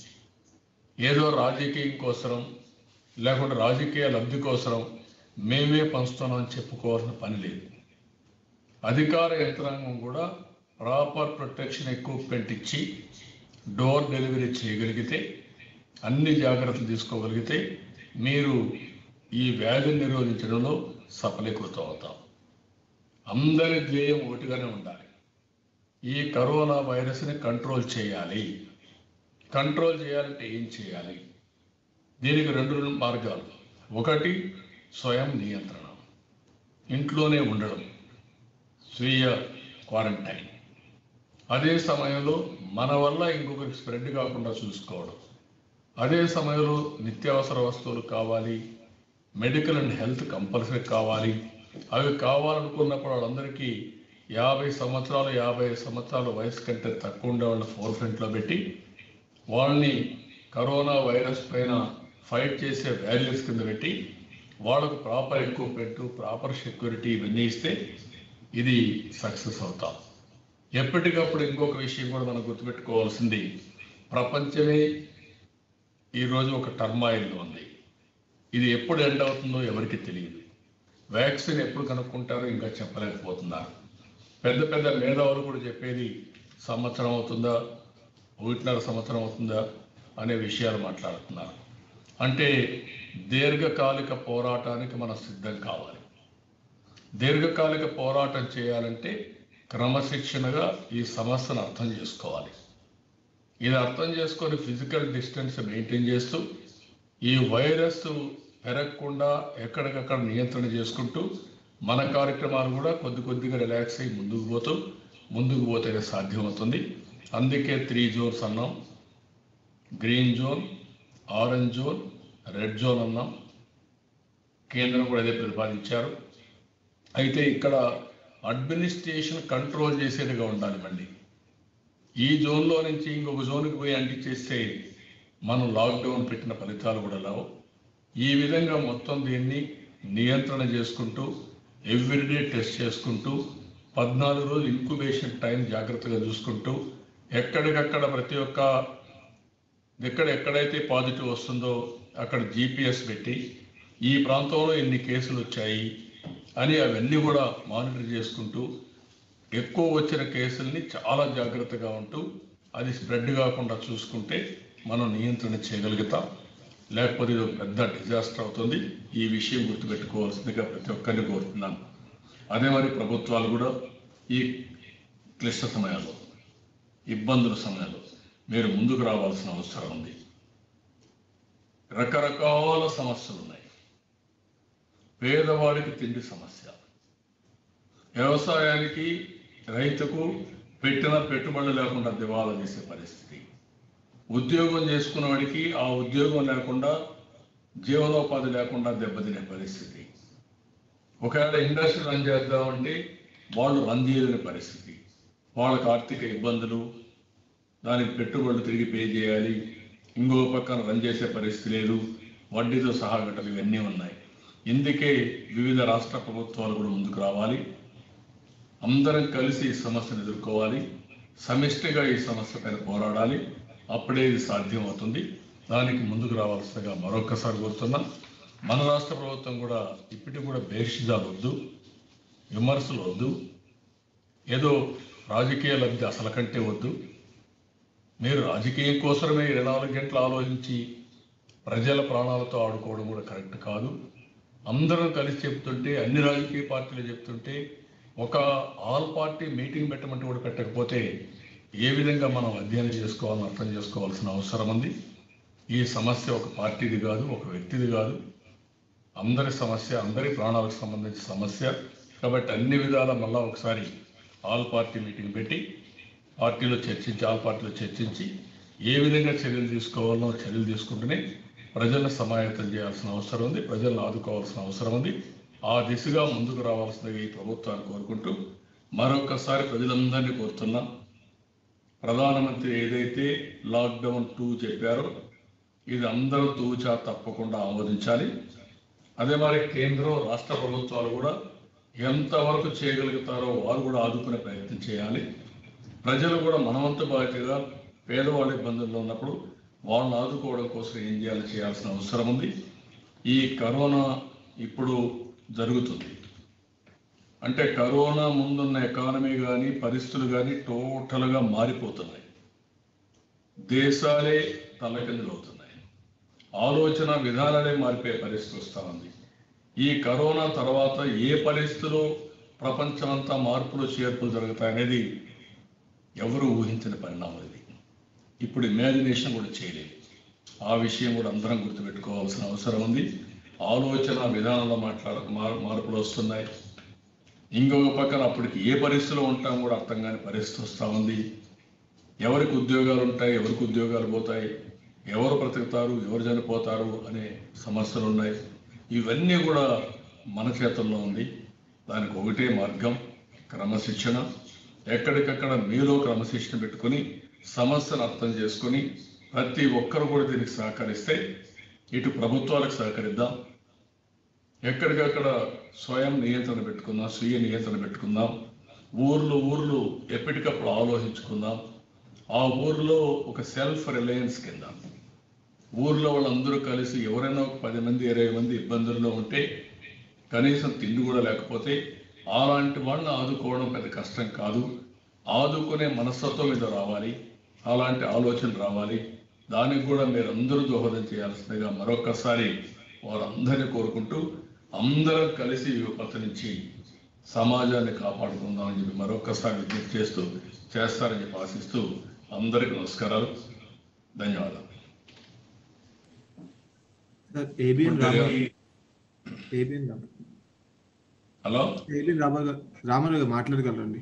ఏదో రాజకీయం కోసరం లేకుంటే రాజకీయ లబ్ధి కోసరం మేమే పంచుతున్నామని చెప్పుకోవాల్సిన పని లేదు అధికార యంత్రాంగం కూడా ప్రాపర్ ప్రొటెక్షన్ ఎక్విప్మెంట్ ఇచ్చి డోర్ డెలివరీ చేయగలిగితే అన్ని జాగ్రత్తలు తీసుకోగలిగితే మీరు ఈ వ్యాధిని నిరోధించడంలో సఫలీకృతం అవుతాం అందరి ధ్యేయం ఒకటిగానే ఉండాలి ఈ కరోనా వైరస్ని కంట్రోల్ చేయాలి కంట్రోల్ చేయాలంటే ఏం చేయాలి దీనికి రెండు మార్గాలు ఒకటి స్వయం నియంత్రణ ఇంట్లోనే ఉండడం స్వీయ క్వారంటైన్ అదే సమయంలో మన వల్ల ఇంకొకరికి స్ప్రెడ్ కాకుండా చూసుకోవడం అదే సమయంలో నిత్యావసర వస్తువులు కావాలి మెడికల్ అండ్ హెల్త్ కంపల్సరీ కావాలి అవి కావాలనుకున్నప్పుడు వాళ్ళందరికీ యాభై సంవత్సరాలు యాభై సంవత్సరాల వయసు కంటే తక్కువ ఉండే వాళ్ళ ఫోర్ ఫ్రంట్లో పెట్టి వాళ్ళని కరోనా వైరస్ పైన ఫైట్ చేసే వాల్యూస్ కింద పెట్టి వాళ్ళకు ప్రాపర్ ఎక్విప్మెంట్ ప్రాపర్ సెక్యూరిటీ ఇవన్నీ ఇస్తే ఇది సక్సెస్ అవుతాం ఎప్పటికప్పుడు ఇంకొక విషయం కూడా మనం గుర్తుపెట్టుకోవాల్సింది ప్రపంచమే ఈరోజు ఒక టర్మాయిల్లో ఉంది ఇది ఎప్పుడు ఎండ్ అవుతుందో ఎవరికి తెలియదు వ్యాక్సిన్ ఎప్పుడు కనుక్కుంటారో ఇంకా చెప్పలేకపోతున్నారు పెద్ద పెద్ద మేధావులు కూడా చెప్పేది సంవత్సరం అవుతుందా ఒకటిన్నర సంవత్సరం అవుతుందా అనే విషయాలు మాట్లాడుతున్నారు అంటే దీర్ఘకాలిక పోరాటానికి మనం సిద్ధం కావాలి దీర్ఘకాలిక పోరాటం చేయాలంటే క్రమశిక్షణగా ఈ సమస్యను అర్థం చేసుకోవాలి ఇది అర్థం చేసుకొని ఫిజికల్ డిస్టెన్స్ మెయింటైన్ చేస్తూ ఈ వైరస్ పెరగకుండా ఎక్కడికక్కడ నియంత్రణ చేసుకుంటూ మన కార్యక్రమాలు కూడా కొద్ది కొద్దిగా రిలాక్స్ అయ్యి ముందుకు పోతూ ముందుకు పోతేనే సాధ్యమవుతుంది అందుకే త్రీ జోన్స్ అన్నాం green zone orange zone red zone అన్నాం కేంద్రం కూడా అదే ప్రతిపాదించారు అయితే ఇక్కడ అడ్మినిస్ట్రేషన్ కంట్రోల్ చేసేదిగా ఉండాలి మళ్ళీ ఈ జోన్లో నుంచి ఇంకొక జోన్కి పోయి అంటించేస్తే మనం లాక్డౌన్ పెట్టిన ఫలితాలు కూడా రావు ఈ విధంగా మొత్తం దీన్ని నియంత్రణ చేసుకుంటూ ఎవ్రీడే టెస్ట్ చేసుకుంటూ పద్నాలుగు రోజులు ఇంక్యుబేషన్ టైం జాగ్రత్తగా చూసుకుంటూ ఎక్కడికక్కడ ప్రతి ఒక్క ఎక్కడ ఎక్కడైతే పాజిటివ్ వస్తుందో అక్కడ జీపీఎస్ పెట్టి ఈ ప్రాంతంలో ఎన్ని కేసులు వచ్చాయి అని అవన్నీ కూడా మానిటర్ చేసుకుంటూ ఎక్కువ వచ్చిన కేసుల్ని చాలా జాగ్రత్తగా ఉంటూ అది స్ప్రెడ్ కాకుండా చూసుకుంటే మనం నియంత్రణ చేయగలుగుతాం లేకపోతే ఇది ఒక పెద్ద డిజాస్టర్ అవుతుంది ఈ విషయం గుర్తుపెట్టుకోవాల్సిందిగా ప్రతి ఒక్కరిని కోరుతున్నాను అదే మరి ప్రభుత్వాలు కూడా ఈ క్లిష్ట సమయాల్లో ఇబ్బందుల సమయంలో మీరు ముందుకు రావాల్సిన అవసరం ఉంది రకరకాల సమస్యలు ఉన్నాయి పేదవాడికి తిండి సమస్య వ్యవసాయానికి రైతుకు పెట్టిన పెట్టుబడులు లేకుండా దివాలా తీసే పరిస్థితి ఉద్యోగం చేసుకున్నవాడికి ఆ ఉద్యోగం లేకుండా జీవనోపాధి లేకుండా దెబ్బతినే పరిస్థితి ఒకవేళ ఇండస్ట్రీ రన్ చేద్దామంటే వాళ్ళు రన్ చేయలేని పరిస్థితి వాళ్ళకి ఆర్థిక ఇబ్బందులు దానికి పెట్టుబడులు తిరిగి పే చేయాలి ఇంకో పక్కన రన్ చేసే పరిస్థితి లేదు వడ్డీతో సహా గట్టలు ఇవన్నీ ఉన్నాయి ఇందుకే వివిధ రాష్ట్ర ప్రభుత్వాలు కూడా ముందుకు రావాలి అందరం కలిసి ఈ సమస్యను ఎదుర్కోవాలి సమిష్టిగా ఈ సమస్య పైన పోరాడాలి అప్పుడే ఇది సాధ్యం అవుతుంది దానికి ముందుకు రావాల్సిందిగా మరొకసారి కోరుతున్నాం మన రాష్ట్ర ప్రభుత్వం కూడా ఇప్పటికి కూడా బేషిజాలు వద్దు విమర్శలు వద్దు ఏదో రాజకీయ లబ్ధి అసలు కంటే వద్దు మీరు రాజకీయం కోసమే ఇరవై నాలుగు గంటలు ఆలోచించి ప్రజల ప్రాణాలతో ఆడుకోవడం కూడా కరెక్ట్ కాదు అందరం కలిసి చెప్తుంటే అన్ని రాజకీయ పార్టీలు చెప్తుంటే ఒక ఆల్ పార్టీ మీటింగ్ పెట్టమంటే కూడా పెట్టకపోతే ఏ విధంగా మనం అధ్యయనం చేసుకోవాలని అర్థం చేసుకోవాల్సిన అవసరం ఉంది ఈ సమస్య ఒక పార్టీది కాదు ఒక వ్యక్తిది కాదు అందరి సమస్య అందరి ప్రాణాలకు సంబంధించిన సమస్య కాబట్టి అన్ని విధాల మళ్ళా ఒకసారి ఆల్ పార్టీ మీటింగ్ పెట్టి పార్టీలో చర్చించి ఆల్ పార్టీలో చర్చించి ఏ విధంగా చర్యలు తీసుకోవాలో చర్యలు తీసుకుంటూనే ప్రజలను సమాయత్తం చేయాల్సిన అవసరం ఉంది ప్రజలను ఆదుకోవాల్సిన అవసరం ఉంది ఆ దిశగా ముందుకు రావాల్సిందిగా ఈ ప్రభుత్వాన్ని కోరుకుంటూ మరొకసారి ప్రజలందరినీ కోరుతున్నాం ప్రధానమంత్రి ఏదైతే లాక్డౌన్ టూ చెప్పారో ఇది అందరూ తూచా తప్పకుండా ఆమోదించాలి అదే మరి కేంద్రం రాష్ట్ర ప్రభుత్వాలు కూడా ఎంతవరకు చేయగలుగుతారో వారు కూడా ఆదుకునే ప్రయత్నం చేయాలి ప్రజలు కూడా మనవంతు బాధ్యతగా పేదవాళ్ళ ఇబ్బందుల్లో ఉన్నప్పుడు వాళ్ళని ఆదుకోవడం కోసం ఏం చేయాలో చేయాల్సిన అవసరం ఉంది ఈ కరోనా ఇప్పుడు జరుగుతుంది అంటే కరోనా ముందున్న ఎకానమీ కానీ పరిస్థితులు కానీ టోటల్గా మారిపోతున్నాయి దేశాలే తలకిందులవుతున్నాయి ఆలోచన విధానాలే మారిపోయే పరిస్థితి వస్తూ ఉంది ఈ కరోనా తర్వాత ఏ పరిస్థితులు ప్రపంచమంతా మార్పులు చేర్పులు జరుగుతాయనేది ఎవరు ఊహించిన పరిణామం ఇది ఇప్పుడు ఇమాజినేషన్ కూడా చేయలేదు ఆ విషయం కూడా అందరం గుర్తుపెట్టుకోవాల్సిన అవసరం ఉంది ఆలోచన విధానంలో మాట్లాడ మార్- మార్పులు వస్తున్నాయి ఇంకొక పక్కన అప్పటికి ఏ పరిస్థితిలో ఉంటాం కూడా అర్థం కాని పరిస్థితి వస్తూ ఉంది ఎవరికి ఉద్యోగాలు ఉంటాయి ఎవరికి ఉద్యోగాలు పోతాయి ఎవరు బ్రతుకుతారు ఎవరు చనిపోతారు అనే సమస్యలు ఉన్నాయి ఇవన్నీ కూడా మన చేతుల్లో ఉంది దానికి ఒకటే మార్గం క్రమశిక్షణ ఎక్కడికక్కడ మీలో క్రమశిక్షణ పెట్టుకొని సమస్యను అర్థం చేసుకొని ప్రతి ఒక్కరు కూడా దీనికి సహకరిస్తే ఇటు ప్రభుత్వాలకు సహకరిద్దాం ఎక్కడికక్కడ స్వయం నియంత్రణ పెట్టుకుందాం స్వీయ నియంత్రణ పెట్టుకుందాం ఊర్లు ఊర్లు ఎప్పటికప్పుడు ఆలోచించుకుందాం ఆ ఊర్లో ఒక సెల్ఫ్ రిలయన్స్ కింద ఊర్లో వాళ్ళందరూ కలిసి ఎవరైనా ఒక పది మంది ఇరవై మంది ఇబ్బందుల్లో ఉంటే కనీసం తిండి కూడా లేకపోతే అలాంటి వాళ్ళని ఆదుకోవడం పెద్ద కష్టం కాదు ఆదుకునే మనస్తత్వం మీద రావాలి అలాంటి ఆలోచన రావాలి దానికి కూడా మీరు అందరూ దోహదం చేయాల్సిందిగా మరొకసారి వారందరినీ కోరుకుంటూ అందరం కలిసి ఈ విపత్తు నుంచి సమాజాన్ని కాపాడుకుందామని చెప్పి మరొకసారి విజ్ఞప్తి చేస్తూ చేస్తారని చెప్పి ఆశిస్తూ అందరికీ నమస్కారాలు ధన్యవాదాలు sir ABN Ramarao ABN Ramarao hello ABN Ramarao garu Ramarao గారు మాట్లాడగలరండి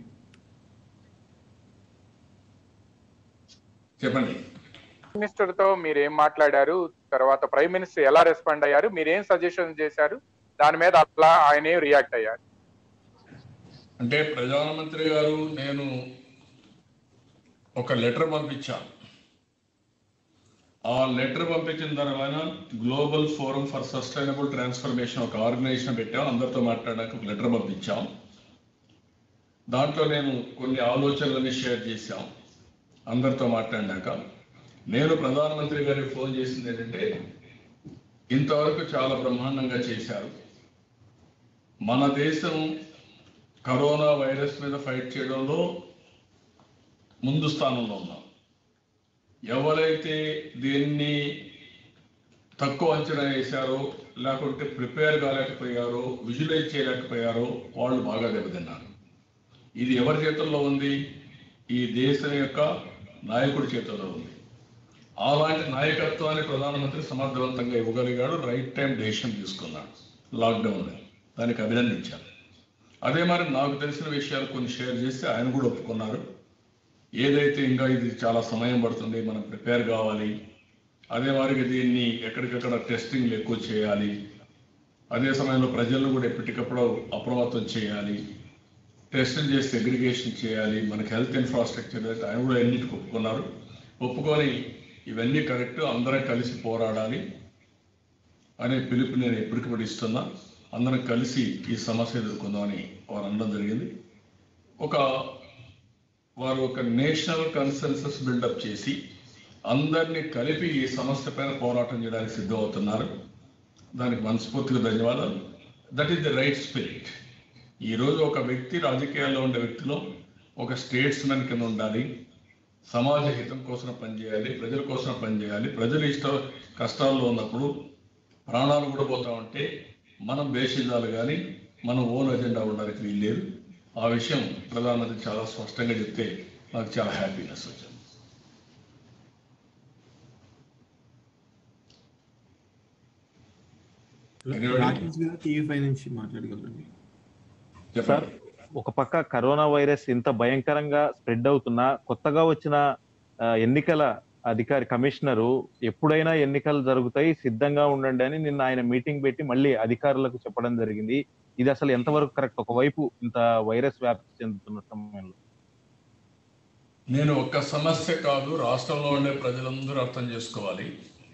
చెప్పండి మినిస్టర్ తో మీరు ఏం మాట్లాడారు తర్వాత ప్రైమ్ మినిస్టర్ ఎలా రెస్పాండ్ అయ్యారు మీరు ఏం సజెషన్ చేశారు దాని మీద అట్లా ఆయన ఏం రియాక్ట్ అయ్యారు అంటే ప్రధానమంత్రి గారు నేను ఒక లెటర్ పంపించాను ఆ లెటర్ పంపించిన తర్వాత global forum for sustainable transformation ఒక ఆర్గనైజేషన్ పెట్టాం అందరితో మాట్లాడడానికి ఒక లెటర్ పంపించాం దాంట్లో నేను కొన్ని ఆలోచనలని షేర్ చేశాం అందరితో మాట్లాడినాక నేను ప్రధానమంత్రి గారికి ఫోన్ చేసింది ఏంటంటే ఇంతవరకు చాలా బ్రహ్మాండంగా చేశారు మన దేశం కరోనా వైరస్ మీద ఫైట్ చేయడంలో ముందు స్థానంలో ఉన్నాం ఎవరైతే దీన్ని తక్కువ అంచనా వేశారో లేకుంటే ప్రిపేర్ కాలేకపోయారో విజువలైజ్ చేయలేకపోయారో వాళ్ళు బాగా దెబ్బతిన్నారు ఇది ఎవరి చేతుల్లో ఉంది ఈ దేశం యొక్క నాయకుడి చేతుల్లో ఉంది అలాంటి నాయకత్వాన్ని ప్రధానమంత్రి సమర్థవంతంగా ఇవ్వగలిగాడు రైట్ టైం డెసిషన్ తీసుకున్నాడు లాక్డౌన్ దానికి అభినందించాను అదే మరి నాకు తెలిసిన విషయాలు కొన్ని షేర్ చేస్తే ఆయన కూడా ఒప్పుకున్నారు ఏదైతే ఇంకా ఇది చాలా సమయం పడుతుంది మనం ప్రిపేర్ కావాలి అదే వారికి దీన్ని ఎక్కడికక్కడ టెస్టింగ్లు ఎక్కువ చేయాలి అదే సమయంలో ప్రజలను కూడా ఎప్పటికప్పుడు అప్రమత్తం చేయాలి టెస్టింగ్ చేసి సెగ్రిగేషన్ చేయాలి మనకి హెల్త్ ఇన్ఫ్రాస్ట్రక్చర్ అయితే ఆయన కూడా అన్నిటికీ ఒప్పుకున్నారు ఒప్పుకొని ఇవన్నీ కరెక్ట్ అందరం కలిసి పోరాడాలి అనే పిలుపు నేను ఎప్పటికప్పుడు ఇస్తున్నా అందరం కలిసి ఈ సమస్య ఎదుర్కొందామని వారు అనడం జరిగింది ఒక వారు ఒక నేషనల్ కన్సెన్సస్ బిల్డప్ చేసి అందరినీ కలిపి ఈ సమస్య పైన పోరాటం చేయడానికి సిద్ధమవుతున్నారు దానికి మనస్ఫూర్తిగా ధన్యవాదాలు that is the right spirit ఈరోజు ఒక వ్యక్తి రాజకీయాల్లో ఉండే వ్యక్తిలో ఒక స్టేట్స్మెన్ కింద ఉండాలి సమాజ హితం కోసం పనిచేయాలి ప్రజల కోసం పనిచేయాలి ప్రజలు ఇష్ట కష్టాల్లో ఉన్నప్పుడు ప్రాణాలు కూడా పోతా ఉంటే మనం బేషిజాలు కానీ మనం ఓన్ ఎజెండా ఉండడానికి వీల్లేదు ఆ విషయం ప్రధానమంత్రి చాలా స్పష్టంగా చెప్తే నాకు చాలా హ్యాపీనెస్ వచ్చింది రాకేష్ గారు టీవీ ఫైవ్ నుంచి మాట్లాడగలరండి చెప్పండి సార్ ఒక పక్క కరోనా వైరస్ ఇంత భయంకరంగా స్ప్రెడ్ అవుతున్నా కొత్తగా వచ్చిన ఆ, ఎన్నికల అధికారి కమిషనరు ఎప్పుడైనా ఎన్నికలు జరుగుతాయి సిద్ధంగా ఉండండి అని నిన్న ఆయన మీటింగ్ పెట్టి మళ్ళీ అధికారులకు చెప్పడం జరిగింది ఇది అసలు ఎంతవరకు కరెక్ట్ ఒకవైపు ఇంత వైరస్ వ్యాప్తి చెందుతున్న సమయంలో నేను ఒక్క సమస్య కాదు రాష్ట్రంలో ఉండే ప్రజలందరూ అర్థం చేసుకోవాలి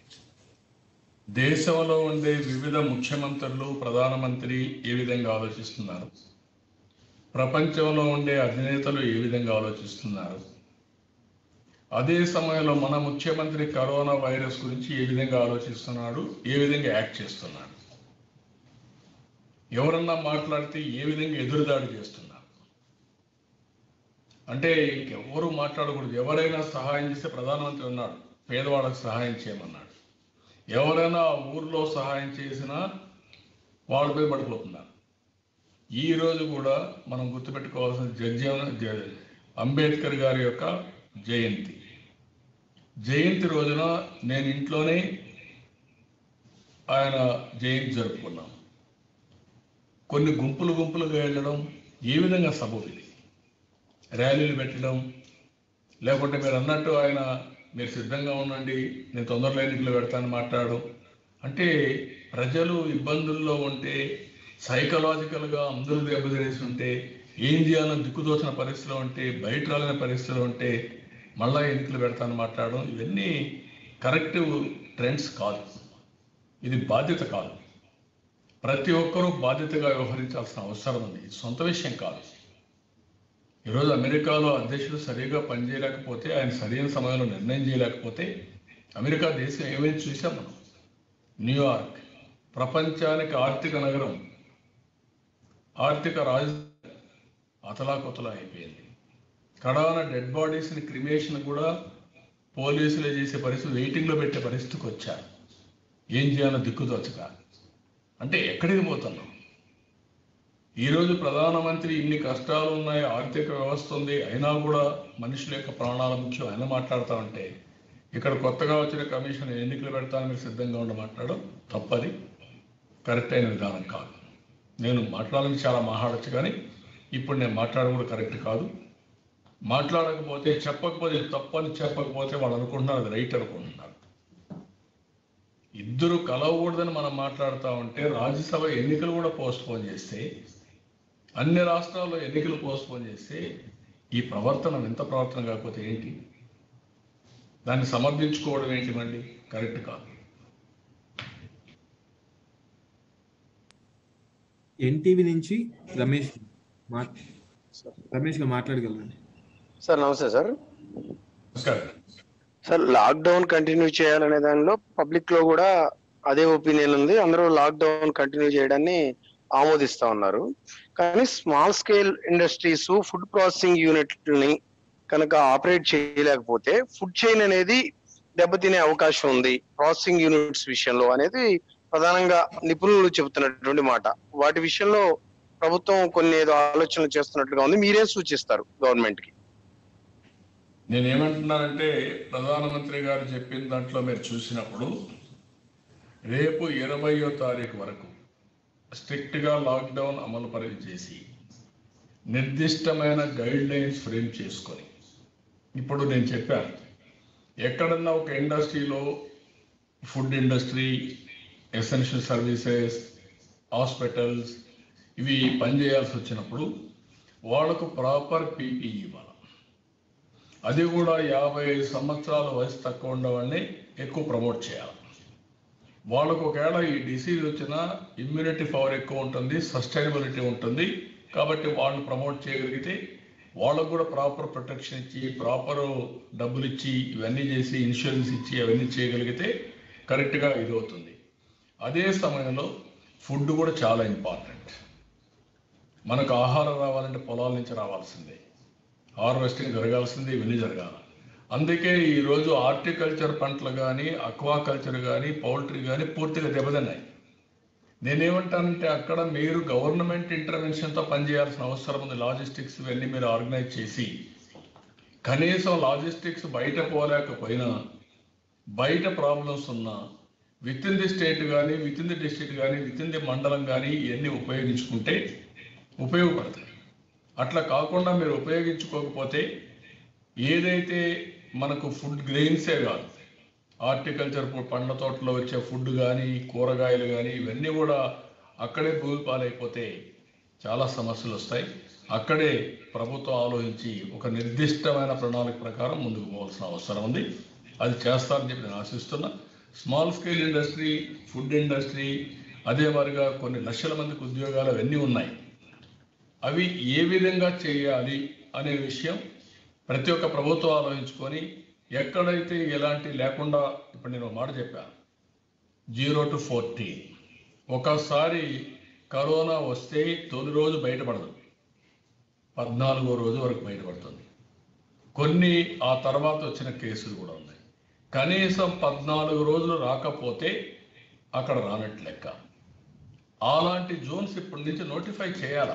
దేశంలో ఉండే వివిధ ముఖ్యమంత్రులు ప్రధానమంత్రి ఏ విధంగా ఆలోచిస్తున్నారు ప్రపంచంలో ఉండే అధినేతలు ఏ విధంగా ఆలోచిస్తున్నారు అదే సమయంలో మన ముఖ్యమంత్రి కరోనా వైరస్ గురించి ఏ విధంగా ఆలోచిస్తున్నాడు ఏ విధంగా యాక్ట్ చేస్తున్నాడు ఎవరన్నా మాట్లాడితే ఏ విధంగా ఎదురుదాడి చేస్తున్నారు అంటే ఇంకెవ్వరూ మాట్లాడకూడదు ఎవరైనా సహాయం చేస్తే ప్రధానమంత్రి ఉన్నాడు పేదవాళ్ళకి సహాయం చేయమన్నాడు ఎవరైనా ఆ ఊర్లో సహాయం చేసినా వాళ్ళపై పడిపోతున్నారు ఈ రోజు కూడా మనం గుర్తుపెట్టుకోవాల్సిన జగ్జీవన జ- అంబేద్కర్ గారి యొక్క జయంతి జయంతి రోజున నేను ఇంట్లోనే ఆయన జయంతి జరుపుకున్నాం కొన్ని గుంపులు గుంపులుగా వెళ్ళడం ఏ విధంగా సబబు ఇది ర్యాలీలు పెట్టడం లేకుంటే మీరు అన్నట్టు ఆయన మీరు సిద్ధంగా ఉండండి నేను తొందరలో ఎన్నికలు పెడతాను మాట్లాడడం అంటే ప్రజలు ఇబ్బందుల్లో ఉంటే సైకలాజికల్గా అందరూ దెబ్బతినేసి ఉంటే ఏం చేయాలని దిక్కుదోచిన పరిస్థితిలో ఉంటే బయట రాలేని పరిస్థితిలో ఉంటే మళ్ళా ఎన్నికలు పెడతాను మాట్లాడడం ఇవన్నీ కరెక్టివ్ ట్రెండ్స్ కాదు ఇది బాధ్యత కాదు ప్రతి ఒక్కరూ బాధ్యతగా వ్యవహరించాల్సిన అవసరం ఉంది ఇది సొంత విషయం కాదు ఈరోజు అమెరికాలో అధ్యక్షుడు సరిగా పనిచేయలేకపోతే ఆయన సరైన సమయంలో నిర్ణయం చేయలేకపోతే అమెరికా దేశం ఏమైంది చూసాం మనం న్యూయార్క్ ప్రపంచానికి ఆర్థిక నగరం ఆర్థిక రాజధాని అతలాకుతలా అయిపోయింది కడాన డెడ్ బాడీస్ని క్రిమేషన్ కూడా పోలీసులే చేసే పరిస్థితి వెయిటింగ్లో పెట్టే పరిస్థితికి వచ్చారు ఏం చేయాలో దిక్కుదోచక అంటే ఎక్కడికి పోతున్నాం ఈరోజు ప్రధానమంత్రి ఇన్ని కష్టాలు ఉన్నాయి ఆర్థిక వ్యవస్థ ఉంది అయినా కూడా మనుషుల యొక్క ప్రాణాల ముఖ్యం ఆయన మాట్లాడుతూ ఉంటే ఇక్కడ కొత్తగా వచ్చిన కమిషన్ ఎన్నికలు పెడతానని మీరు సిద్ధంగా ఉండ మాట్లాడడం తప్పది కరెక్ట్ అయిన విధానం కాదు నేను మాట్లాడాలని చాలా మాట్లాడచ్చు కానీ ఇప్పుడు నేను మాట్లాడడం కూడా కరెక్ట్ కాదు మాట్లాడకపోతే చెప్పకపోతే ఇది తప్పని చెప్పకపోతే వాళ్ళు అనుకుంటున్నారు అది రైట్ అనుకుంటున్నారు ఇద్దరు కలవకూడదని మనం మాట్లాడుతూ ఉంటే రాజ్యసభ ఎన్నికలు కూడా పోస్ట్ పోన్ చేస్తే అన్ని రాష్ట్రాల్లో ఎన్నికలు పోస్ట్ పోన్ చేస్తే ఈ ప్రవర్తన వింత ప్రవర్తన కాకపోతే ఏంటి దాన్ని సమర్థించుకోవడం ఏంటి మళ్ళీ కరెక్ట్ కాదు ఎన్టీవీ నుంచి రమేష్ మా రమేష్ గారు మాట్లాడగలరండి సార్ నమస్తే సార్ నమస్కారం సార్ లాక్డౌన్ కంటిన్యూ చేయాలనే దానిలో పబ్లిక్ లో కూడా అదే ఒపీనియన్ ఉంది అందరూ లాక్డౌన్ కంటిన్యూ చేయడాన్ని ఆమోదిస్తా ఉన్నారు కానీ small scale industries food processing యూనిట్లని కనుక ఆపరేట్ చేయలేకపోతే ఫుడ్ చైన్ అనేది దెబ్బతినే అవకాశం ఉంది ప్రాసెసింగ్ యూనిట్స్ విషయంలో అనేది ప్రధానంగా నిపుణులు చెబుతున్నటువంటి మాట వాటి విషయంలో ప్రభుత్వం కొన్ని ఏదో ఆలోచనలు చేస్తున్నట్లుగా ఉంది మీరేం సూచిస్తారు గవర్నమెంట్ కి నేనేమంటున్నానంటే ప్రధానమంత్రి గారు చెప్పిన దాంట్లో మీరు చూసినప్పుడు రేపు ఇరవయో తారీఖు వరకు స్ట్రిక్ట్గా లాక్డౌన్ అమలు పరి చేసి నిర్దిష్టమైన గైడ్ లైన్స్ ఫ్రేమ్ చేసుకొని ఇప్పుడు నేను చెప్పాను ఎక్కడన్నా ఒక ఇండస్ట్రీలో food industry essential services hospitals ఇవి పనిచేయాల్సి వచ్చినప్పుడు వాళ్ళకు ప్రాపర్ పీపీ ఇవ్వాలి అది కూడా యాభై ఐదు సంవత్సరాల వయసు తక్కువ ఉన్న వాళ్ళని ఎక్కువ ప్రమోట్ చేయాలి వాళ్ళకు ఒకవేళ ఈ డిసీజ్ వచ్చినా ఇమ్యూనిటీ పవర్ ఎక్కువ ఉంటుంది సస్టైనబిలిటీ ఉంటుంది కాబట్టి వాళ్ళని ప్రమోట్ చేయగలిగితే వాళ్ళకు కూడా ప్రాపర్ ప్రొటెక్షన్ ఇచ్చి ప్రాపర్ డబ్బులు ఇచ్చి ఇవన్నీ చేసి ఇన్సూరెన్స్ ఇచ్చి అవన్నీ చేయగలిగితే కరెక్ట్గా ఇది అవుతుంది అదే సమయంలో ఫుడ్ కూడా చాలా ఇంపార్టెంట్ మనకు ఆహారం రావాలంటే పొలాల నుంచి రావాల్సిందే హార్వెస్టింగ్ జరగాల్సింది ఇవన్నీ జరగాలి అందుకే ఈరోజు హార్టికల్చర్ పంటలు కానీ అక్వాకల్చర్ కానీ పౌల్ట్రీ కానీ పూర్తిగా దెబ్బతిన్నాయి నేనేమంటానంటే అక్కడ మీరు గవర్నమెంట్ ఇంటర్వెన్షన్తో పనిచేయాల్సిన అవసరం ఉంది లాజిస్టిక్స్ ఇవన్నీ మీరు ఆర్గనైజ్ చేసి కనీసం లాజిస్టిక్స్ బయట పోలేకపోయినా బయట ప్రాబ్లమ్స్ ఉన్నా విత్ ఇన్ ది స్టేట్ కానీ విత్ ఇన్ ది డిస్ట్రిక్ట్ కానీ విత్ ఇన్ ది మండలం కానీ ఇవన్నీ ఉపయోగించుకుంటే ఉపయోగపడతాయి అట్లా కాకుండా మీరు ఉపయోగించుకోకపోతే ఏదైతే మనకు ఫుడ్ గ్రెయిన్సే కాదు హార్టికల్చర్ పండ్ల తోటలో వచ్చే ఫుడ్ కానీ కూరగాయలు కానీ ఇవన్నీ కూడా అక్కడే భూమి పాలైపోతే చాలా సమస్యలు వస్తాయి అక్కడే ప్రభుత్వం ఆలోచించి ఒక నిర్దిష్టమైన ప్రణాళిక ప్రకారం ముందుకు పోవాల్సిన అవసరం ఉంది అది చేస్తారని చెప్పి నేను ఆశిస్తున్నా small scale industry food industry అదే మరిగా కొన్ని లక్షల మందికి ఉద్యోగాలు అవన్నీ ఉన్నాయి అవి ఏ విధంగా చేయాలి అనే విషయం ప్రతి ఒక్క ప్రభుత్వం ఆలోచించుకొని ఎక్కడైతే ఎలాంటి లేకుండా ఇప్పుడు నేను ఒక మాట చెప్పాను జీరో టు ఫోర్టీన్ ఒకసారి కరోనా వస్తే తొలి రోజు బయటపడదు పద్నాలుగో రోజు వరకు బయటపడుతుంది కొన్ని ఆ తర్వాత వచ్చిన కేసులు కూడా ఉన్నాయి కనీసం పద్నాలుగు రోజులు రాకపోతే అక్కడ రానట్టు లెక్క అలాంటి జోన్స్ ఇప్పటి నుంచి నోటిఫై చేయాలి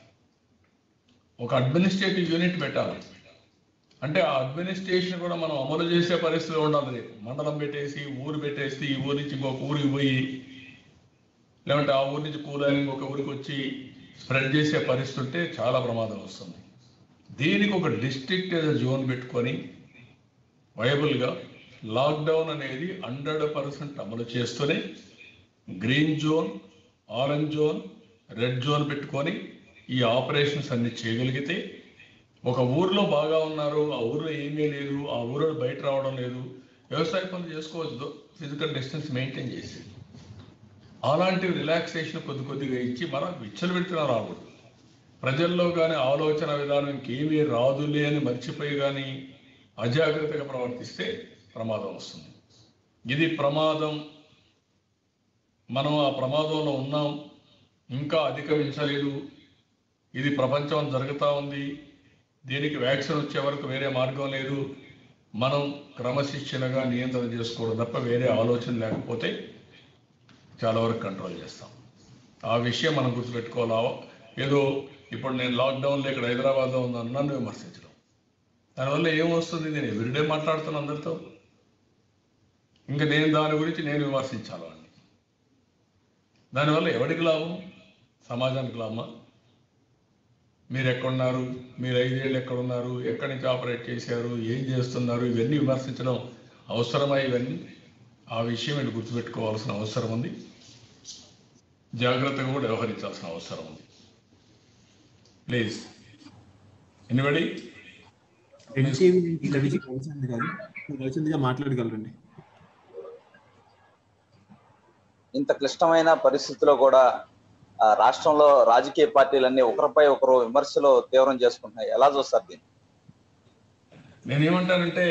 ఒక అడ్మినిస్ట్రేటివ్ యూనిట్ పెట్టాలి అంటే ఆ అడ్మినిస్ట్రేషన్ కూడా మనం అమలు చేసే పరిస్థితిలో ఉండాలి రేపు మండలం పెట్టేసి ఊరు పెట్టేసి ఈ ఊరి నుంచి ఇంకొక ఊరికి పోయి లేదంటే ఆ ఊరి నుంచి కూలని ఇంకొక ఊరికి వచ్చి స్ప్రెడ్ చేసే పరిస్థితి ఉంటే చాలా ప్రమాదం వస్తుంది దీనికి ఒక డిస్ట్రిక్ట్ ఏదో జోన్ పెట్టుకొని వైబుల్గా లాక్డౌన్ అనేది హండ్రెడ్ పర్సెంట్ అమలు చేస్తూనే green zone orange zone red zone పెట్టుకొని ఈ ఆపరేషన్స్ అన్ని చేయగలిగితే ఒక ఊర్లో బాగా ఉన్నారు ఆ ఊర్లో ఏమీ లేదు ఆ ఊరిలో బయట రావడం లేదు వ్యవసాయ పనులు చేసుకోవచ్చు ఫిజికల్ డిస్టెన్స్ మెయింటైన్ చేసి అలాంటి రిలాక్సేషన్ కొద్ది కొద్దిగా ఇచ్చి మనం విచ్చలు పెడుతున్నా రాకూడదు ప్రజల్లో కానీ ఆలోచన విధానం ఇంకేమీ రాదులే అని మర్చిపోయి కానీ అజాగ్రత్తగా ప్రవర్తిస్తే ప్రమాదం వస్తుంది ఇది ప్రమాదం మనం ఆ ప్రమాదంలో ఉన్నాం ఇంకా అధిగమించలేదు ఇది ప్రపంచం జరుగుతూ ఉంది దీనికి వ్యాక్సిన్ వచ్చే వరకు వేరే మార్గం లేదు మనం క్రమశిక్షణగా నియంత్రణ చేసుకోవడం తప్ప వేరే ఆలోచన లేకపోతే చాలా వరకు కంట్రోల్ చేస్తాం ఆ విషయం మనం గుర్తుపెట్టుకోవాలా ఏదో ఇప్పుడు నేను లాక్డౌన్లో ఇక్కడ హైదరాబాద్లో ఉన్నాను నన్ను విమర్శించడం దానివల్ల ఏమొస్తుంది నేను ఎవ్రీడే మాట్లాడుతున్నా అందరితో ఇంకా నేను దాని గురించి నేను విమర్శించాలి వాడిని దానివల్ల ఎవరికి లాభం సమాజానికి లాభమా మీరు ఎక్కడున్నారు మీరు ఐదేళ్ళు ఎక్కడున్నారు ఎక్కడి నుంచి ఆపరేట్ చేశారు ఏం చేస్తున్నారు ఇవన్నీ విమర్శించడం అవసరమా ఇవన్నీ ఆ విషయం మీరు గుర్తుపెట్టుకోవాల్సిన అవసరం ఉంది జాగ్రత్తగా కూడా వ్యవహరించాల్సిన అవసరం ఉంది ప్లీజ్ ఎనిబడి ఎన్టీవీ నుంచి రవిజీ రవిచంద్ర గారు రవిచంద్ర గారు మాట్లాడగలరండి ఇంత క్లిష్టమైన పరిస్థితిలో కూడా ఆ, రాష్ట్రంలో రాజకీయ పార్టీలన్నీ ఒకరిపై ఒకరు విమర్శలు తీవ్రం చేసుకుంటున్నాయి ఎలా చూస్తారు దీన్ని నేనేమంటానంటే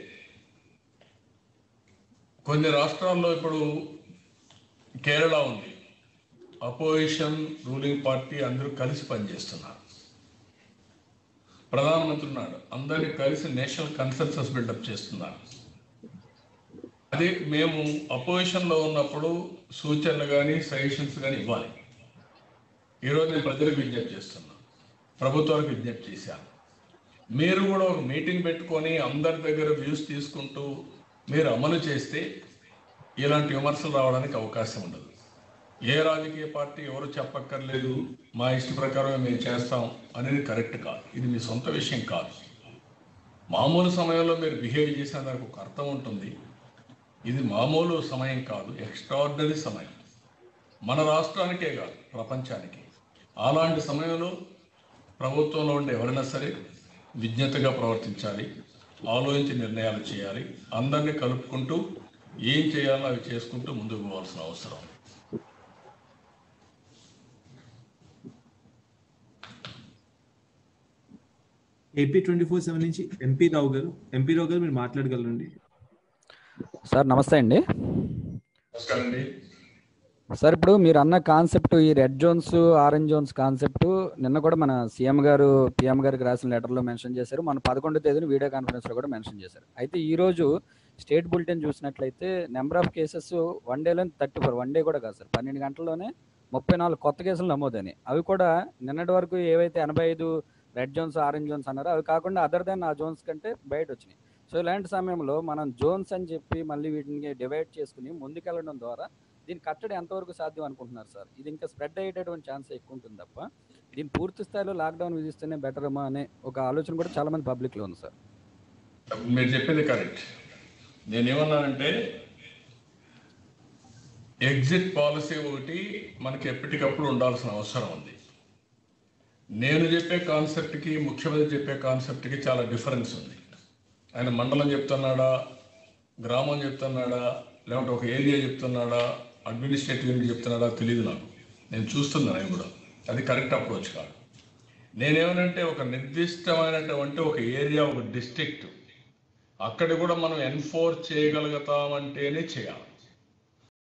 కొన్ని రాష్ట్రాల్లో ఇప్పుడు కేరళ ఉంది అపోజిషన్ రూలింగ్ పార్టీ అందరూ కలిసి పనిచేస్తున్నారు ప్రధానమంత్రి ఉన్నాడు అందరినీ కలిసి నేషనల్ కన్సెన్సస్ బిల్డప్ చేస్తున్నారు అదే మేము అపోజిషన్లో ఉన్నప్పుడు సూచనలు కానీ సజెషన్స్ కానీ ఇవ్వాలి ఈరోజు నేను ప్రజలకు విజ్ఞప్తి చేస్తున్నాను ప్రభుత్వానికి విజ్ఞప్తి చేశాను మీరు కూడా ఒక మీటింగ్ పెట్టుకొని అందరి దగ్గర వ్యూస్ తీసుకుంటూ మీరు అమలు చేస్తే ఇలాంటి విమర్శలు రావడానికి అవకాశం ఉండదు ఏ రాజకీయ పార్టీ ఎవరు చెప్పక్కర్లేదు మా ఇష్ట ప్రకారమే మేము చేస్తాం అనేది కరెక్ట్ కాదు ఇది మీ సొంత విషయం కాదు మామూలు సమయంలో మీరు బిహేవ్ చేసిన దానికి ఒక అర్థం ఉంటుంది ఇది మామూలు సమయం కాదు ఎక్స్ట్రాడినరీ సమయం మన రాష్ట్రానికే కాదు ప్రపంచానికి అలాంటి సమయంలో ప్రభుత్వంలో ఉండే ఎవరైనా సరే విజ్ఞతగా ప్రవర్తించాలి ఆలోచించి నిర్ణయాలు చేయాలి అందరినీ కలుపుకుంటూ ఏం చేయాలో అవి చేసుకుంటూ ముందుకు పోవాల్సిన అవసరం ఏపీ ట్వంటీ ఫోర్ సెవెన్ నుంచి ఎంపీ రావు గారు ఎంపీ రావు గారు మీరు మాట్లాడగలరండి సార్ నమస్తే అండి నమస్కారం అండి సార్ ఇప్పుడు మీరు అన్న కాన్సెప్ట్ ఈ red zones orange zones concept నిన్న కూడా మన సీఎం గారు పిఎం గారికి రాసిన లెటర్లో మెన్షన్ చేశారు మన పదకొండో తేదీన వీడియో కాన్ఫరెన్స్లో కూడా మెన్షన్ చేశారు అయితే ఈ రోజు స్టేట్ బులెటిన్ చూసినట్లయితే నెంబర్ ఆఫ్ కేసెస్ వన్ డేలో థర్టీ ఫోర్ వన్ డే కూడా కాదు సార్ పన్నెండు గంటల్లోనే ముప్పై నాలుగు కొత్త కేసులు నమోదైనాయి అవి కూడా నిన్నటి వరకు ఏవైతే ఎనభై ఐదు రెడ్ జోన్స్ ఆరెంజ్ జోన్స్ అన్నారో అవి కాకుండా అదర్ దెన్ ఆ జోన్స్ కంటే బయట వచ్చినాయి సో ఇలాంటి సమయంలో మనం జోన్స్ అని చెప్పి మళ్ళీ వీటిని డివైడ్ చేసుకుని ముందుకెళ్ళడం ద్వారా దీన్ని కట్టడి ఎంతవరకు సాధ్యం అనుకుంటున్నారు సార్ ఇది ఇంకా స్ప్రెడ్ అయ్యేటటువంటి ఛాన్స్ ఎక్కువ ఉంటుంది తప్ప దీన్ని పూర్తి స్థాయిలో లాక్డౌన్ విధిస్తేనే బెటర్ అమ్మా అనే ఒక ఆలోచన కూడా చాలా మంది పబ్లిక్ లో ఉంది సార్ మీరు చెప్పింది కరెక్ట్ నేనేమన్నానంటే ఎగ్జిట్ పాలసీ ఒకటి మనకి ఎప్పటికప్పుడు ఉండాల్సిన అవసరం ఉంది నేను చెప్పే కాన్సెప్ట్కి ముఖ్యమంత్రి చెప్పే కాన్సెప్ట్కి చాలా డిఫరెన్స్ ఉంది ఆయన మండలం చెప్తున్నాడా గ్రామం చెప్తున్నాడా లేకుంటే ఒక ఏరియా చెప్తున్నాడా అడ్మినిస్ట్రేటివ్ యూనిట్ చెప్తున్నాడా తెలియదు నాకు నేను చూస్తున్నాను ఆయన కూడా అది కరెక్ట్ అప్రోచ్ కాదు నేనేమనంటే ఒక నిర్దిష్టమైనటువంటి ఒక ఏరియా ఒక డిస్ట్రిక్ట్ అక్కడ కూడా మనం ఎన్ఫోర్స్ చేయగలుగుతామంటేనే చేయాలి